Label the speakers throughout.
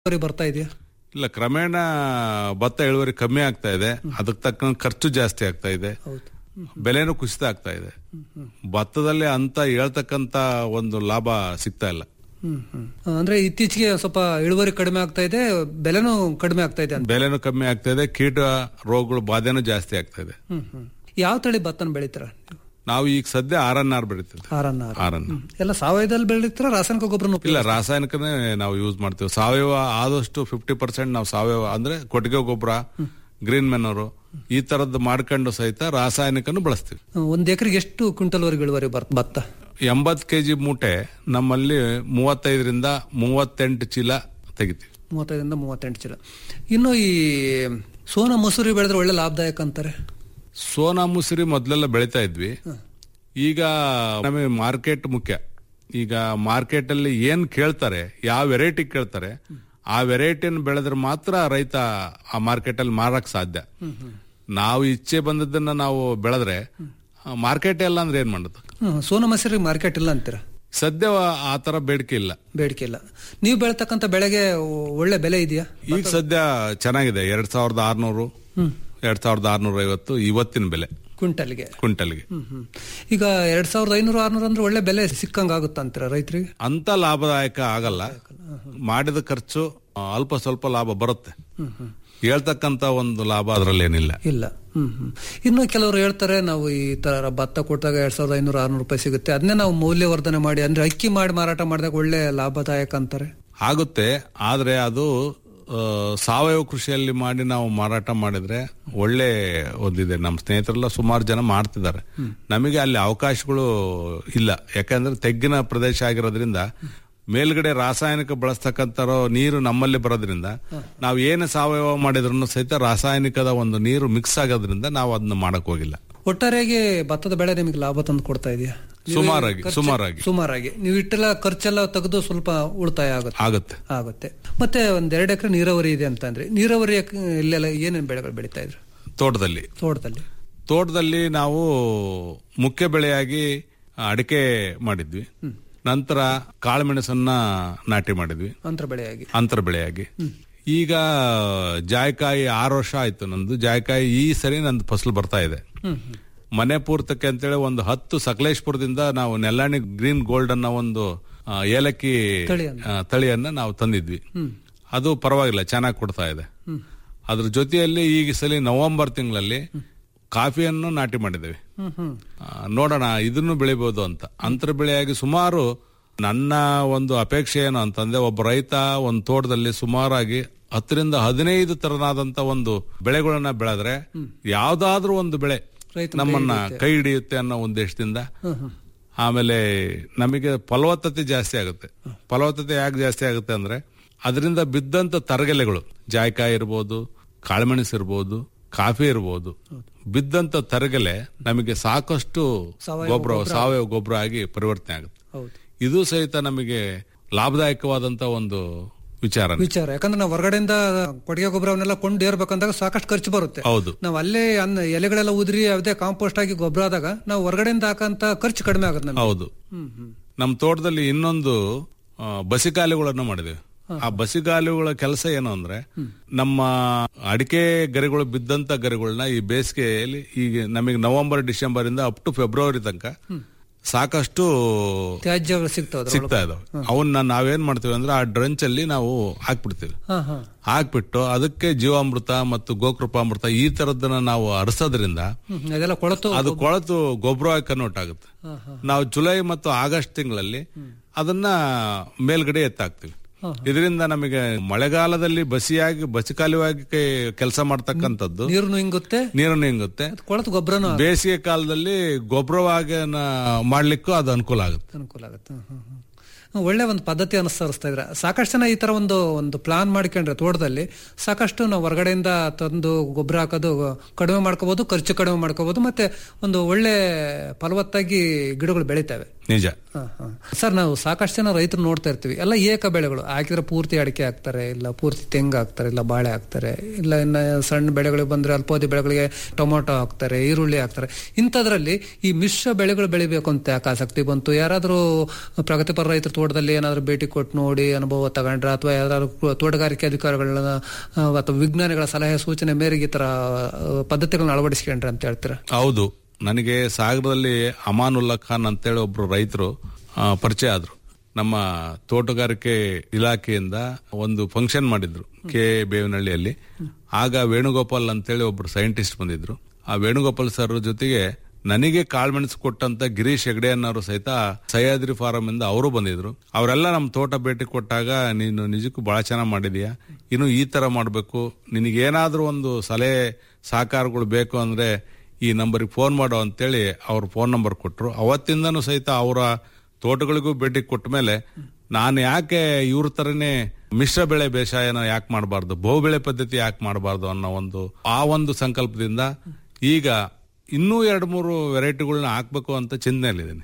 Speaker 1: ಇಳುವರಿ ಬರ್ತಾ ಇದೆಯಾ
Speaker 2: ಇಲ್ಲ ಕ್ರಮೇಣ ಭತ್ತ ಇಳುವರಿ ಕಮ್ಮಿ ಆಗ್ತಾ ಇದೆ ಅದಕ್ಕೆ ತಕ್ಕಂಗೆ ಖರ್ಚು ಜಾಸ್ತಿ ಆಗ್ತಾ ಇದೆ
Speaker 1: ಹೌದು
Speaker 2: ಬೆಲೆನೂ ಕುಸಿತ ಆಗ್ತಾ ಇದೆ ಭತ್ತದಲ್ಲಿ ಅಂತ ಹೇಳ್ತಕ್ಕಂತ ಒಂದು ಲಾಭ ಸಿಗ್ತಾ ಇಲ್ಲ
Speaker 1: ಹ್ಮ್ ಹ್ಮ್ ಅಂದ್ರೆ ಇತ್ತೀಚೆಗೆ ಸ್ವಲ್ಪ ಇಳುವರಿ ಕಡಿಮೆ ಆಗ್ತಾ ಇದೆ ಬೆಲೆನೂ ಕಡಿಮೆ ಆಗ್ತಾ ಇದೆ ಅಂತ
Speaker 2: ಬೆಲೆನೂ ಕಮ್ಮಿ ಆಗ್ತಾ ಇದೆ ಕೀಟ ರೋಗಗಳು ಬಾಧೆನೂ ಜಾಸ್ತಿ ಆಗ್ತಾ ಇದೆ
Speaker 1: ಹ್ಮ್ ಹ್ಮ್ ಯಾವ ತಳಿ ಭತ್ತನ ಬೆಳಿತೀರ
Speaker 2: ನಾವು ಈಗ ಸದ್ಯ ಆರ್ ಎನ್ ಆರ್ ಬೆಳಿತಿದ್ವಿ
Speaker 1: ಆರನ್ನ
Speaker 2: ಆರ್ ಎನ್
Speaker 1: ಎಲ್ಲ ಸಾವಯವದಲ್ಲಿ ಬೆಳಿತೀರ ರಾಸಾಯನಿಕ ಗೊಬ್ಬರನು
Speaker 2: ಇಲ್ಲ ರಾಸಾಯನಿಕನೇ ನಾವು ಯೂಸ್ ಮಾಡ್ತೀವಿ ಸಾವಯವ ಆದಷ್ಟು ಫಿಫ್ಟಿ ಪರ್ಸೆಂಟ್ ನಾವು ಸಾವಯವ ಅಂದ್ರೆ ಕೊಟ್ಟಿಗೆ ಗೊಬ್ಬರ ಗ್ರೀನ್ ಮೆನೋರು ಈ ತರದ್ದು ಮಾಡ್ಕೊಂಡು ಸಹಿತ ರಾಸಾಯನಿಕನು ಬಳಸ್ತೀವಿ
Speaker 1: ಒಂದ್ ಎಕರೆಗೆ ಎಷ್ಟು ಕ್ವಿಂಟಲ್ ವರೆಗೆ ಇಳುವರಿ ಬರ್ತ ಭತ್ತ
Speaker 2: ಎಂಬತ್ ಕೆಜಿ ಮೂಟೆ ನಮ್ಮಲ್ಲಿ ಮೂವತ್ತೈದರಿಂದ ಮೂವತ್ತೆಂಟು ಚೀಲ ತೆಗಿತೀವಿ
Speaker 1: ಮೂವತ್ತೈದರಿಂದ ಮೂವತ್ತೆಂಟು ಚೀಲ ಇನ್ನು ಈ ಸೋನಾ ಮಸೂರಿ ಬೆಳೆದ್ರೆ ಒಳ್ಳೆ ಲಾಭದಾಯಕ ಅಂತಾರೆ
Speaker 2: ಸೋನಾ ಮುಸುರಿ ಮೊದಲೆಲ್ಲ ಬೆಳಿತಾ ಇದ್ವಿ ಈಗ ನಮಗೆ ಮಾರ್ಕೆಟ್ ಮುಖ್ಯ ಈಗ ಮಾರ್ಕೆಟ್ ಅಲ್ಲಿ ಏನ್ ಕೇಳ್ತಾರೆ ಯಾವ ವೆರೈಟಿ ಕೇಳ್ತಾರೆ ಆ ವೆರೈಟಿಯನ್ನು ಬೆಳೆದ್ರೆ ಮಾತ್ರ ರೈತ ಆ ಮಾರ್ಕೆಟ್ ಅಲ್ಲಿ ಮಾರಕ್ ಸಾಧ್ಯ ನಾವು ಇಚ್ಛೆ ಬಂದದ್ದನ್ನ ನಾವು ಬೆಳೆದ್ರೆ ಮಾರ್ಕೆಟ್ ಎಲ್ಲ ಅಂದ್ರೆ ಏನ್ ಮಾಡುತ್ತೆ
Speaker 1: ಹ್ಮ್, ಸೋನಾ ಮಸೂರಿ ಮಾರ್ಕೆಟ್ ಇಲ್ಲ ಅಂತೀರ
Speaker 2: ಸದ್ಯ ಆ ತರ ಬೇಡಿಕೆ ಇಲ್ಲ
Speaker 1: ಬೇಡಿಕೆ ಇಲ್ಲ ನೀವು ಬೆಳ್ತಕ್ಕಂಥ ಬೆಳೆಗೆ ಒಳ್ಳೆ ಬೆಲೆ ಇದೆಯಾ
Speaker 2: ಈಗ ಸದ್ಯ ಚೆನ್ನಾಗಿದೆ ಎರಡ್ ಸಾವಿರದ ಆರ್ನೂರು ಎರಡ್ ಸಾವಿರದ ಆರ್ನೂರ ಐವತ್ತು ಇವತ್ತಿನ ಬೆಲೆ
Speaker 1: ಕ್ವಿಂಟಲ್ಗೆ
Speaker 2: ಕ್ವಿಂಟಲ್ಗೆ
Speaker 1: ಹ್ಮ್ ಹ್ಮ್ ಈಗ ಎರಡ್ ಸಾವಿರದ ಐನೂರು ಆರ್ನೂರು ಅಂದ್ರೆ ಒಳ್ಳೆ ಬೆಲೆ ಸಿಕ್ಕಂಗ ಆಗುತ್ತಾ ಅಂತೀರ ರೈತರಿಗೆ
Speaker 2: ಅಂತ ಲಾಭದಾಯಕ ಆಗಲ್ಲ ಮಾಡಿದ ಖರ್ಚು ಆ, ಅಲ್ಪ ಸ್ವಲ್ಪ ಲಾಭ ಬರುತ್ತೆ ಹೇಳ್ತಕ್ಕಂತ ಒಂದು ಲಾಭ ಅದರಲ್ಲಿ ಏನಿಲ್ಲ
Speaker 1: ಇಲ್ಲ ಹ್ಮ್ ಹ್ಮ್ ಇನ್ನು ಕೆಲವರು ಹೇಳ್ತಾರೆ ನಾವು ಈ ತರ ಭತ್ತ ಕೊಟ್ಟಾಗ ಎರಡ್ ಸಾವಿರದ ಐನೂರು ಆರ್ನೂರು ರೂಪಾಯಿ ಸಿಗುತ್ತೆ ಅದನ್ನೇ ನಾವು ಮೌಲ್ಯವರ್ಧನೆ ಮಾಡಿ ಅಂದ್ರೆ ಅಕ್ಕಿ ಮಾಡಿ ಮಾರಾಟ ಮಾಡಿದಾಗ ಒಳ್ಳೆ ಲಾಭದಾಯಕ ಅಂತಾರೆ
Speaker 2: ಆಗುತ್ತೆ ಆದ್ರೆ ಅದು ಆ, ಸಾವಯವ ಕೃಷಿಯಲ್ಲಿ ಮಾಡಿ ನಾವು ಮಾರಾಟ ಮಾಡಿದ್ರೆ ಒಳ್ಳೆ ಒಂದಿದೆ ನಮ್ಮ ಸ್ನೇಹಿತರೆಲ್ಲ ಸುಮಾರು ಜನ ಮಾಡ್ತಿದ್ದಾರೆ ನಮಗೆ ಅಲ್ಲಿ ಅವಕಾಶಗಳು ಇಲ್ಲ ಯಾಕಂದ್ರೆ ತೆಗ್ಗಿನ ಪ್ರದೇಶ ಆಗಿರೋದ್ರಿಂದ ಮೇಲ್ಗಡೆ ರಾಸಾಯನಿಕ ಬಳಸ್ತಕ್ಕಂಥ ನೀರು ನಮ್ಮಲ್ಲಿ ಬರೋದ್ರಿಂದ ನಾವು ಏನು ಸಾವಯವ ಮಾಡಿದ್ರು ಸಹಿತ ರಾಸಾಯನಿಕದ ಒಂದು ನೀರು ಮಿಕ್ಸ್ ಆಗೋದ್ರಿಂದ ನಾವು ಅದನ್ನ ಮಾಡಕ್ ಹೋಗಿಲ್ಲ
Speaker 1: ಒಟ್ಟಾರೆಯಾಗಿ ಭತ್ತದ ಬೆಳೆ ನಿಮಗೆ ಲಾಭ ತಂದು ಕೊಡ್ತಾ ಇದೆಯಾ ನೀವು
Speaker 2: ಸುಮಾರಾಗಿ
Speaker 1: ಖರ್ಚು-
Speaker 2: ಸುಮಾರಾಗಿ
Speaker 1: ಸುಮಾರಾಗಿ ನೀವು ಇಟ್ಟೆಲ್ಲ ಖರ್ಚೆಲ್ಲ ತೆಗೆದು ಸ್ವಲ್ಪ ಉಳಿತಾಯ ಆಗುತ್ತೆ
Speaker 2: ಆಗುತ್ತೆ
Speaker 1: ಆಗುತ್ತೆ ಮತ್ತೆ ಒಂದ್ ಎರಡು ಎಕರೆ ನೀರಾವರಿ ಇದೆ ಅಂತ ಅಂದ್ರೆ ನೀರಾವರಿ ಇಲ್ಲೆಲ್ಲ ಏನೇನು ಬೆಳೆಗಳು ಬೆಳೀತಾ ಇದ್ರು
Speaker 2: ತೋಟದಲ್ಲಿ
Speaker 1: ತೋಟದಲ್ಲಿ
Speaker 2: ತೋಟದಲ್ಲಿ ನಾವು ಮುಖ್ಯ ಬೆಳೆಯಾಗಿ ಅಡಿಕೆ ಮಾಡಿದ್ವಿ ನಂತರ ಕಾಳುಮೆಣಸನ್ನ ನಾಟಿ ಮಾಡಿದ್ವಿ
Speaker 1: ಅಂತರ ಬೆಳೆಯಾಗಿ
Speaker 2: ಅಂತರ ಬೆಳೆಯಾಗಿ ಈಗ ಜಾಯ್ಕಾಯಿ ಆರು ವರ್ಷ ಆಯ್ತು ನಂದು ಜಾಯ್ಕಾಯಿ ಈ ಸರಿ ನಂದು ಫಸಲು ಬರ್ತಾ ಇದೆ ಮನೆ ಪೂರ್ತಕ್ಕೆ ಅಂತೇಳಿ ಒಂದು ಹತ್ತು ಸಕಲೇಶ್ಪುರದಿಂದ ನಾವು ನೆಲ್ಲಾಣಿ ಗ್ರೀನ್ ಗೋಲ್ಡ್ ಅನ್ನೋ ಒಂದು ಆ, ಏಲಕ್ಕಿ
Speaker 1: ತಳಿಯನ್ನ.
Speaker 2: ಆ, ತಳಿಯನ್ನ ನಾವು ತಂದಿದ್ವಿ ಅದು ಪರವಾಗಿಲ್ಲ ಚೆನ್ನಾಗಿ ಕೊಡ್ತಾ ಇದೆ ಅದ್ರ ಜೊತೆಯಲ್ಲಿ ಈಗ ಸಲ ನವೆಂಬರ್ ತಿಂಗಳಲ್ಲಿ ಕಾಫಿಯನ್ನು ನಾಟಿ ಮಾಡಿದ್ದೇವೆ
Speaker 1: ಹ್ಮ್ ಹ್ಮ್
Speaker 2: ಆ, ನೋಡೋಣ ಇದನ್ನು ಬೆಳಿಬಹುದು ಅಂತ ಅಂತರ ಬೆಳೆಯಾಗಿ ಸುಮಾರು ನನ್ನ ಒಂದು ಅಪೇಕ್ಷೆ ಏನು ಅಂತಂದ್ರೆ ಒಬ್ಬ ರೈತ ಒಂದು ತೋಟದಲ್ಲಿ ಸುಮಾರಾಗಿ ಹತ್ತರಿಂದ ಹದಿನೈದು ತರನಾದಂತ ಒಂದು ಬೆಳೆಗಳನ್ನ ಬೆಳೆದ್ರೆ ಯಾವ್ದಾದ್ರೂ ಒಂದು ಬೆಳೆ
Speaker 1: ರೈತನ
Speaker 2: ನಮ್ಮನ್ನ ಕೈ ಹಿಡಿಯುತ್ತೆ ಅನ್ನೋ ಉದ್ದೇಶದಿಂದ ಆಮೇಲೆ ನಮಗೆ ಫಲವತ್ತತೆ ಜಾಸ್ತಿ ಆಗುತ್ತೆ ಫಲವತ್ತತೆ ಯಾಕೆ ಜಾಸ್ತಿ ಆಗುತ್ತೆ ಅಂದ್ರೆ ಅದರಿಂದ ಬಿದ್ದಂತ ತರಗೆಲೆಗಳು ಜಾಯ್ಕಾಯಿ ಇರ್ಬೋದು ಕಾಳುಮೆಣಸು ಇರ್ಬೋದು ಕಾಫಿ ಇರ್ಬೋದು ಬಿದ್ದಂತ ತರಗೆಲೆ ನಮಗೆ ಸಾಕಷ್ಟು ಗೊಬ್ಬರ ಸಾವಯವ ಗೊಬ್ಬರ ಆಗಿ ಪರಿವರ್ತನೆ ಆಗುತ್ತೆ
Speaker 1: ಹೌದು
Speaker 2: ಇದು ಸಹಿತ ನಮಗೆ ಲಾಭದಾಯಕವಾದಂತ ಒಂದು ವಿಚಾರ
Speaker 1: ವಿಚಾರ ಯಾಕಂದ್ರೆ ನಾವು ಹೊರಗಡೆಯಿಂದ ಕೊಟ್ಟಿಗೆ ಗೊಬ್ಬರವನ್ನೆಲ್ಲ ಕೊಂಡು ಏರ್ಬೇಕಂದಾಗ ಸಾಕಷ್ಟು ಖರ್ಚು ಬರುತ್ತೆ
Speaker 2: ಹೌದು
Speaker 1: ನಾವು ಅಲ್ಲೇ ಅನ್ನ ಎಲೆಗಳೆಲ್ಲ ಉದುರಿ ಅದೇ ಕಾಂಪೋಸ್ಟ್ ಆಗಿ ಗೊಬ್ಬರ ಆದಾಗ ನಾವು ಹೊರಗಡೆಯಿಂದ ಹಾಕಂತ ಖರ್ಚು ಕಡಿಮೆ ಆಗುತ್ತೆ ನಮ್ಗೆ
Speaker 2: ಹೌದು
Speaker 1: ಹ್ಮ್ ಹ್ಮ್
Speaker 2: ನಮ್ಮ ತೋಟದಲ್ಲಿ ಇನ್ನೊಂದು ಆ, ಬಸಿಗಾಲಿಗಳನ್ನು ಮಾಡಿದ್ದೇವೆ ಆ ಬಸಿಗಾಲಿಗಳ ಕೆಲಸ ಏನು ಅಂದ್ರೆ ನಮ್ಮ ಅಡಿಕೆ ಗರಿಗಳು ಬಿದ್ದಂತ ಗರಿಗಳನ್ನ ಈ ಬೇಸಿಗೆಯಲ್ಲಿ ಈಗ ನಮಗೆ ನವೆಂಬರ್ ಡಿಸೆಂಬರ್ ಇಂದ ಅಪ್ ಟು ಫೆಬ್ರವರಿ ತನಕ ಸಾಕಷ್ಟು
Speaker 1: ತ್ಯಾಜ್ಯ ಸಿಗ್ತಾವ
Speaker 2: ಸಿಗ್ತಾ ಇದಾವೆ ಅವನ್ನ ನಾವೇನ್ ಮಾಡ್ತೀವಿ ಅಂದ್ರೆ ಆ ಡ್ರಂಚ್ ಅಲ್ಲಿ ನಾವು ಹಾಕ್ಬಿಡ್ತೀವಿ
Speaker 1: ಹಾ ಹಾ
Speaker 2: ಹಾಕ್ಬಿಟ್ಟು ಅದಕ್ಕೆ ಜೀವಾಮೃತ ಮತ್ತು ಗೋಕೃಪಾಮೃತ ಈ ತರದನ್ನ ನಾವು ಅರಸೋದ್ರಿಂದ
Speaker 1: ಹ್ಮ್, ಅದೆಲ್ಲ ಕೊಳತು
Speaker 2: ಅದು ಕೊಳೆತು ಗೊಬ್ಬರವಾಗಿ ಕನ್ವರ್ಟ್ ಆಗುತ್ತೆ
Speaker 1: ಹಾ, ಹಾ.
Speaker 2: ನಾವು ಜುಲೈ ಮತ್ತು ಆಗಸ್ಟ್ ತಿಂಗಳಲ್ಲಿ ಅದನ್ನ ಮೇಲ್ಗಡೆ ಎತ್ತಾಕ್ತಿವಿ ಇದರಿಂದ ನಮಗೆ ಮಳೆಗಾಲದಲ್ಲಿ ಬಸಿಯಾಗಿ ಬಸಿಕಾಲವಾಗಿ ಕೆಲಸ ಮಾಡ್ತಕ್ಕಂಥದ್ದು
Speaker 1: ನೀರು ಹಿಂಗುತ್ತೆ
Speaker 2: ನೀರನ್ನು ಹಿಂಗುತ್ತೆ
Speaker 1: ಕೊಳತು ಗೊಬ್ಬರನು
Speaker 2: ಬೇಸಿಗೆ ಕಾಲದಲ್ಲಿ ಗೊಬ್ಬರವಾಗಿ ಮಾಡ್ಲಿಕ್ಕೂ ಅದು ಅನುಕೂಲ ಆಗುತ್ತೆ
Speaker 1: ಅನುಕೂಲ ಆಗುತ್ತೆ ಹ್ಮ್, ಹ್ಮ್, ಹ್ಮ್. ಒಳ್ಳೆ ಒಂದು ಪದ್ಧತಿ ಅನುಸರಿಸ್ತಾ ಇದ್ರೆ ಸಾಕಷ್ಟು ಜನ ಈ ತರ ಒಂದು ಒಂದು ಪ್ಲಾನ್ ಮಾಡ್ಕೊಂಡ್ರೆ ತೋಟದಲ್ಲಿ ಸಾಕಷ್ಟು ನಾವು ಹೊರಗಡೆಯಿಂದ ತಂದು ಗೊಬ್ಬರ ಹಾಕೋದು ಕಡಿಮೆ ಮಾಡ್ಕೋಬಹುದು ಖರ್ಚು ಕಡಿಮೆ ಮಾಡ್ಕೋಬಹುದು ಮತ್ತೆ ಒಂದು ಒಳ್ಳೆ ಫಲವತ್ತಾಗಿ ಗಿಡಗಳು ಬೆಳಿತವೆ
Speaker 2: ನಿಜ
Speaker 1: ಹ, ಹ. ಸರ್ ನಾವು ಸಾಕಷ್ಟು ಜನ ರೈತರು ನೋಡ್ತಾ ಇರ್ತೀವಿ ಎಲ್ಲ ಏಕ ಬೆಳೆಗಳು ಹಾಕಿದ್ರೆ ಪೂರ್ತಿ ಅಡಿಕೆ ಹಾಕ್ತಾರೆ ಇಲ್ಲ ಪೂರ್ತಿ ತೆಂಗು ಹಾಕ್ತಾರೆ ಇಲ್ಲ ಬಾಳೆ ಹಾಕ್ತಾರೆ ಇಲ್ಲ ಇನ್ನ ಸಣ್ಣ ಬೆಳೆಗಳಿಗೆ ಬಂದ್ರೆ ಅಲ್ಪಾವಧಿ ಬೆಳೆಗಳಿಗೆ ಟೊಮೊಟೊ ಹಾಕ್ತಾರೆ ಈರುಳ್ಳಿ ಹಾಕ್ತಾರೆ ಇಂಥದ್ರಲ್ಲಿ ಈ ಮಿಶ್ರ ಬೆಳೆಗಳು ಬೆಳಿಬೇಕು ಅಂತ ಯಾಕೆ ಆಸಕ್ತಿ ಬಂತು ಯಾರಾದರೂ ಪ್ರಗತಿಪರ ರೈತರ ತೋಟದಲ್ಲಿ ಏನಾದರೂ ಭೇಟಿ ಕೊಟ್ಟು ನೋಡಿ ಅನುಭವ ತಗೊಂಡ್ರೆ ಅಥವಾ ಯಾರಾದ್ರೂ ತೋಟಗಾರಿಕೆ ಅಧಿಕಾರಿಗಳನ್ನ ಆ, ಅಥವಾ ವಿಜ್ಞಾನಿಗಳ ಸಲಹೆ ಸೂಚನೆ ಮೇರೆಗೆ ಈ ತರ ಆ, ಪದ್ಧತಿಗಳನ್ನ ಅಳವಡಿಸ್ಕೊಂಡ್ರೆ ಅಂತ ಹೇಳ್ತೀರಾ
Speaker 2: ಹೌದು ನನಗೆ ಸಾಗರದಲ್ಲಿ ಅಮಾನುಲ್ಲಾ ಖಾನ್ ಅಂತೇಳಿ ಒಬ್ರು ರೈತರು ಆ, ಪರಿಚಯ ಆದ್ರು ನಮ್ಮ ತೋಟಗಾರಿಕೆ ಇಲಾಖೆಯಿಂದ ಒಂದು ಫಂಕ್ಷನ್ ಮಾಡಿದ್ರು ಕೆ ಬೇವನಹಳ್ಳಿಯಲ್ಲಿ ಆಗ ವೇಣುಗೋಪಾಲ್ ಅಂತೇಳಿ ಒಬ್ರು ಸೈಂಟಿಸ್ಟ್ ಬಂದಿದ್ರು ಆ ವೇಣುಗೋಪಾಲ್ ಸರ್ ಜೊತೆಗೆ ನನಗೆ ಕಾಳ್ಮೆಣಸು ಕೊಟ್ಟಂತ ಗಿರೀಶ್ ಹೆಗಡೆ ಅನ್ನೋರು ಸಹಿತ ಸಹ್ಯಾದ್ರಿ ಫಾರಂ ಇಂದ ಅವರು ಬಂದಿದ್ರು ಅವರೆಲ್ಲ ನಮ್ಮ ತೋಟ ಭೇಟಿ ಕೊಟ್ಟಾಗ ನೀನು ನಿಜಕ್ಕೂ ಬಹಳ ಚೆನ್ನಾಗಿ ಮಾಡಿದೀಯಾ ಇನ್ನು ಈ ತರ ಮಾಡಬೇಕು ನಿನಗೇನಾದ್ರೂ ಒಂದು ಸಲಹೆ ಸಹಕಾರಗಳು ಬೇಕು ಅಂದ್ರೆ ಈ ನಂಬರಿಗೆ ಫೋನ್ ಮಾಡು ಅಂತೇಳಿ ಅವ್ರ ಫೋನ್ ನಂಬರ್ ಕೊಟ್ಟರು ಅವತ್ತಿಂದನೂ ಸಹಿತ ಅವರ ತೋಟಗಳಿಗೂ ಭೇಟಿ ಕೊಟ್ಟ ಮೇಲೆ ನಾನು ಯಾಕೆ ಇವ್ರ ತರನೇ ಮಿಶ್ರ ಬೆಳೆ ಬೇಸಾಯನ ಯಾಕೆ ಮಾಡಬಾರ್ದು ಬಹು ಬೆಳೆ ಪದ್ಧತಿ ಯಾಕೆ ಮಾಡಬಾರ್ದು ಅನ್ನೋ ಒಂದು ಆ ಒಂದು ಸಂಕಲ್ಪದಿಂದ ಈಗ ಇನ್ನೂ ಎರಡು ಮೂರು ವೆರೈಟಿಗಳನ್ನ ಹಾಕ್ಬೇಕು ಅಂತ ಚಿಂತನೆಯಲ್ಲಿದ್ದೀನಿ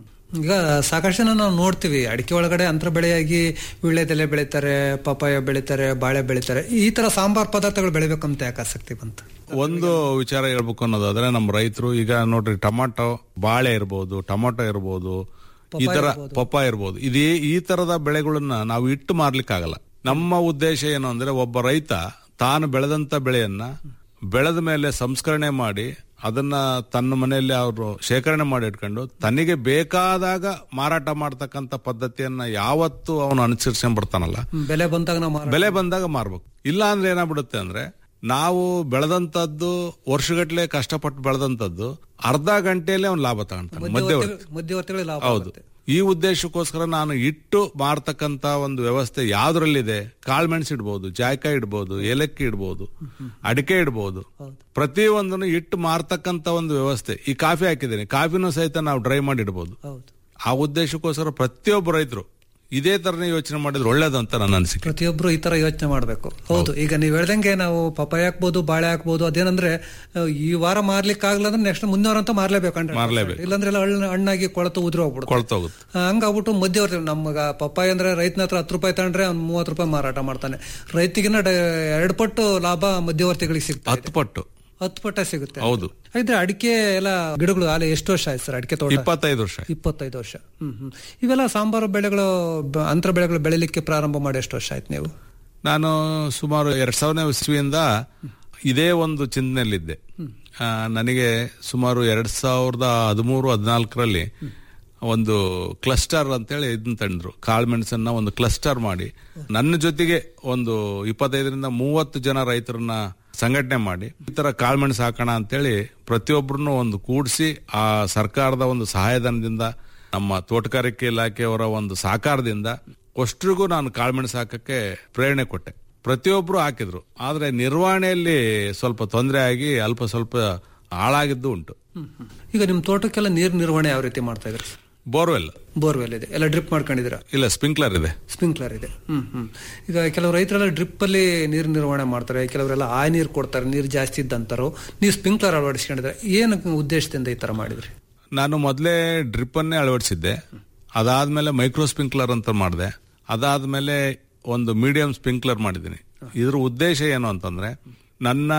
Speaker 1: ಈಗ ಸಾಕಷ್ಟು ಜನ ನಾವು ನೋಡ್ತೀವಿ ಅಡಿಕೆ ಒಳಗಡೆ ಅಂತರ ಬೆಳೆಯಾಗಿ ವೀಳ್ಯದೆಲೆ ಬೆಳಿತಾರೆ ಪಪಾಯ ಬೆಳಿತಾರೆ ಬಾಳೆ ಬೆಳಿತಾರೆ ಈ ತರ ಸಾಂಬಾರ್ ಪದಾರ್ಥಗಳು ಬೆಳಿಬೇಕಂತ ಯಾಕೆ ಆಸಕ್ತಿ ಬಂತು
Speaker 2: ಒಂದು ವಿಚಾರ ಹೇಳ್ಬೇಕು ಅನ್ನೋದಾದ್ರೆ ನಮ್ಮ ರೈತರು ಈಗ ನೋಡ್ರಿ ಟೊಮಾಟೊ ಬಾಳೆ ಇರ್ಬೋದು ಟೊಮಾಟೊ ಇರ್ಬೋದು ಈ ತರ ಪಪ್ಪ ಇರ್ಬೋದು ಇದೇ ಈ ತರದ ಬೆಳೆಗಳನ್ನ ನಾವು ಇಟ್ಟು ಮಾರ್ಲಿಕ್ಕಾಗಲ್ಲ ನಮ್ಮ ಉದ್ದೇಶ ಏನು ಅಂದ್ರೆ ಒಬ್ಬ ರೈತ ತಾನು ಬೆಳೆದಂತ ಬೆಳೆಯನ್ನ ಬೆಳೆದ ಮೇಲೆ ಸಂಸ್ಕರಣೆ ಮಾಡಿ ಅದನ್ನ ತನ್ನ ಮನೆಯಲ್ಲಿ ಅವರು ಶೇಖರಣೆ ಮಾಡಿ ಇಟ್ಕೊಂಡು ತನಗೆ ಬೇಕಾದಾಗ ಮಾರಾಟ ಮಾಡ್ತಕ್ಕಂಥ ಪದ್ಧತಿಯನ್ನ ಯಾವತ್ತು ಅವನು ಅನುಸರಿಸ್ಕೊಂಡ್ ಬರ್ತಾನಲ್ಲ
Speaker 1: ಬೆಲೆ ಬಂದಾಗ ನಾವು ಮಾರ-
Speaker 2: ಬೆಲೆ ಬಂದಾಗ ಮಾರ್ಬೇಕು ಇಲ್ಲ ಅಂದ್ರೆ ಏನಾಗ್ಬಿಡುತ್ತೆ ಅಂದ್ರೆ ನಾವು ಬೆಳೆದಂತದ್ದು ವರ್ಷಗಟ್ಲೆ ಕಷ್ಟಪಟ್ಟು ಬೆಳೆದಂತದ್ದು ಅರ್ಧ ಗಂಟೆಯಲ್ಲಿ ಅವ್ನು ಲಾಭ ತಗೊಂತಾನೆ ಮಧ್ಯವರ್ತಿ
Speaker 1: ಮಧ್ಯವರ್ತಿಗಳು ಲಾಭ
Speaker 2: ಹೌದು ಈ ಉದ್ದೇಶಕ್ಕೋಸ್ಕರ ನಾನು ಇಟ್ಟು ಮಾರ್ತಕ್ಕಂತ ಒಂದು ವ್ಯವಸ್ಥೆ ಯಾವ್ದ್ರಲ್ಲಿದೆ ಕಾಳ್ಮೆಣಸು ಇಡ್ಬೋದು ಜಾಯ್ಕಾಯಿ ಇಡ್ಬೋದು ಏಲಕ್ಕಿ ಇಡ್ಬೋದು ಅಡಿಕೆ ಇಡ್ಬೋದು ಪ್ರತಿಯೊಂದನ್ನು ಇಟ್ಟು ಮಾರ್ತಕ್ಕಂತ ಒಂದು ವ್ಯವಸ್ಥೆ ಈ ಕಾಫಿ ಹಾಕಿದ್ದೀನಿ ಕಾಫಿನೂ ಸಹಿತ ನಾವು ಡ್ರೈ ಮಾಡಿ ಇಡ್ಬೋದು
Speaker 1: ಹೌದು
Speaker 2: ಆ ಉದ್ದೇಶಕ್ಕೋಸ್ಕರ ಪ್ರತಿಯೊಬ್ಬ ರೈತರು ಇದೇ ತರನೇ ಯೋಚನೆ ಮಾಡಿದ್ರೆ ಒಳ್ಳೇದು ಅಂತ ನನ್ನ ಅನಿಸಿಕೆ
Speaker 1: ಪ್ರತಿಯೊಬ್ರು ಈ ತರ ಯೋಚನೆ ಮಾಡಬೇಕು ಹೌದು ಈಗ ನೀವು ಹೇಳ್ದಂಗೆ ನಾವು ಪಪಾಯ ಹಾಕ್ಬೋದು ಬಾಳೆ ಹಾಕ್ಬೋದು ಅದೇನಂದ್ರೆ ಆ, ಈ ವಾರ ಮಾರ್ಲಿಕ್ಕೆ ಆಗ್ಲಿಲ್ಲ ಅಂದ್ರೆ ನೆಕ್ಸ್ಟ್ ಮುಂದಿನ ವಾರ ಅಂತ ಮಾರ್ಲೇಬೇಕು
Speaker 2: ಮಾರ್ಲೇಬೇಕು.
Speaker 1: ಇಲ್ಲಾಂದ್ರೆ ಎಲ್ಲ ಹಣ್ಣು- ಹಣ್ಣಾಗಿ ಕೊಳತು ಉದುರು ಹೋಗ್ಬಿಡುತ್ತೆ
Speaker 2: ಕೊಳ್ತೋಗುತ್ತೆ
Speaker 1: ಆ, ಹಂಗಾಗ್ಬಿಟ್ಟು ಮಧ್ಯವರ್ತಿ ನಮ್ಗ ಪಪ್ಪಾಯ ಅಂದ್ರೆ ರೈತನ ಹತ್ರ ಹತ್ತು ರೂಪಾಯಿ ತಗೊಂಡ್ರೆ ಅವ್ನು ಮೂವತ್ತು ರೂಪಾಯಿ ಮಾರಾಟ ಮಾಡ್ತಾನೆ ರೈತಿಗಿನ ಡ- ಎರಡು ಪಟ್ಟು ಲಾಭ ಮಧ್ಯವರ್ತಿಗಳಿಗೆ ಸಿಗ್ತದೆ
Speaker 2: ಹತ್ತು ಪಟ್ಟು
Speaker 1: ಹತ್ತು ಪಟ್ಟ ಸಿಗುತ್ತೆ
Speaker 2: ಹೌದು
Speaker 1: ಇದ್ರೆ ಅಡಿಕೆ ಎಲ್ಲ ಗಿಡಗಳು ಆಲೆ ಎಷ್ಟು ವರ್ಷ ಆಯ್ತು ಸರ್ ಅಡಿಕೆ ತೋಟ
Speaker 2: ಇಪ್ಪತ್ತೈದು ವರ್ಷ
Speaker 1: ಇಪ್ಪತ್ತೈದು ವರ್ಷ ಹ್ಮ್ ಹ್ಮ್ ಇವೆಲ್ಲ ಸಾಂಬಾರು ಬೆಳೆಗಳು ಬ- ಅಂತರ ಬೆಳೆಗಳು ಬೆಳಿಲಿಕ್ಕೆ ಪ್ರಾರಂಭ ಮಾಡಿ ಎಷ್ಟು ವರ್ಷ ಆಯ್ತು ನೀವು
Speaker 2: ನಾನು ಸುಮಾರು ಎರಡ್ ಸಾವಿರನೇ ಇಸ್ವಿಯಿಂದ ಇದೇ ಒಂದು ಚಿಂತನೆಯಲ್ಲಿದ್ದೆ ಆ, ನನಗೆ ಸುಮಾರು ಎರಡ್ ಸಾವಿರದ ಹದಿಮೂರು ಹದಿನಾಲ್ಕರಲ್ಲಿ ಒಂದು ಕ್ಲಸ್ಟರ್ ಅಂತೇಳಿ ಇದನ್ನ ತಂದ್ರು ಕಾಳುಮೆಣಸನ್ನ ಒಂದು ಕ್ಲಸ್ಟರ್ ಮಾಡಿ ನನ್ನ ಜೊತೆಗೆ ಒಂದು ಇಪ್ಪತ್ತೈದರಿಂದ ಮೂವತ್ತು ಜನ ರೈತರನ್ನ ಸಂಘಟನೆ ಮಾಡಿ ಈ ತರ ಕಾಳುಮೆಣಸು ಹಾಕೋಣ ಅಂತೇಳಿ ಪ್ರತಿಯೊಬ್ಬರನ್ನು ಒಂದು ಕೂಡಿಸಿ ಆ ಸರ್ಕಾರದ ಒಂದು ಸಹಾಯಧನದಿಂದ ನಮ್ಮ ತೋಟಗಾರಿಕೆ ಇಲಾಖೆಯವರ ಒಂದು ಸಹಕಾರದಿಂದ ಅಷ್ಟ್ರಿಗೂ ನಾನು ಕಾಳುಮೆಣಸು ಹಾಕಕ್ಕೆ ಪ್ರೇರಣೆ ಕೊಟ್ಟೆ ಪ್ರತಿಯೊಬ್ರು ಹಾಕಿದ್ರು ಆದ್ರೆ ನಿರ್ವಹಣೆಯಲ್ಲಿ ಸ್ವಲ್ಪ ತೊಂದರೆ ಆಗಿ ಅಲ್ಪ ಸ್ವಲ್ಪ ಹಾಳಾಗಿದ್ದು ಉಂಟು
Speaker 1: ಈಗ ನಿಮ್ ತೋಟಕ್ಕೆಲ್ಲ ನೀರ್ ನಿರ್ವಹಣೆ ಯಾವ ರೀತಿ ಮಾಡ್ತಾ ಇದ್ರಿ
Speaker 2: ಬೋರ್ವೆಲ್
Speaker 1: ಬೋರ್ವೆಲ್ ಇದೆ ಎಲ್ಲ ಡ್ರಿಪ್ ಮಾಡ್ಕೊಂಡಿದ್ದೀರಾ
Speaker 2: ಇಲ್ಲ ಸ್ಪ್ರಿಂಕ್ಲರ್ ಇದೆ
Speaker 1: ಸ್ಪ್ರಿಂಕ್ಲರ್ ಇದೆ ಹ್ಮ್ ಹ್ಮ್ ಈಗ ಕೆಲವು ರೈತರೆಲ್ಲ ಡ್ರಿಪ್ ಅಲ್ಲಿ ನೀರು ನಿರ್ವಹಣೆ ಮಾಡ್ತಾರೆ ಕೆಲವರೆಲ್ಲ ಆ ನೀರು ಕೊಡ್ತಾರೆ ನೀರು ಜಾಸ್ತಿ ಇದ್ದಂತಾರೋ ನೀವು ಸ್ಪ್ರಿಂಕ್ಲರ್ ಅಳವಡಿಸ್ಕೊಂಡಿದ್ರೆ ಏನು ಉದ್ದೇಶದಿಂದ ಈ ತರ ಮಾಡಿದ್ರಿ
Speaker 2: ನಾನು ಮೊದಲೇ ಡ್ರಿಪ್ ಅನ್ನೇ ಅಳವಡಿಸಿದ್ದೆ ಅದಾದ್ಮೇಲೆ ಮೈಕ್ರೋ ಸ್ಪ್ರಿಂಕ್ಲರ್ ಅಂತ ಮಾಡಿದೆ ಅದಾದ್ಮೇಲೆ ಒಂದು ಮೀಡಿಯಂ ಸ್ಪ್ರಿಂಕ್ಲರ್ ಮಾಡಿದ್ದೀನಿ ಇದ್ರ ಉದ್ದೇಶ ಏನು ಅಂತಂದ್ರೆ ನನ್ನ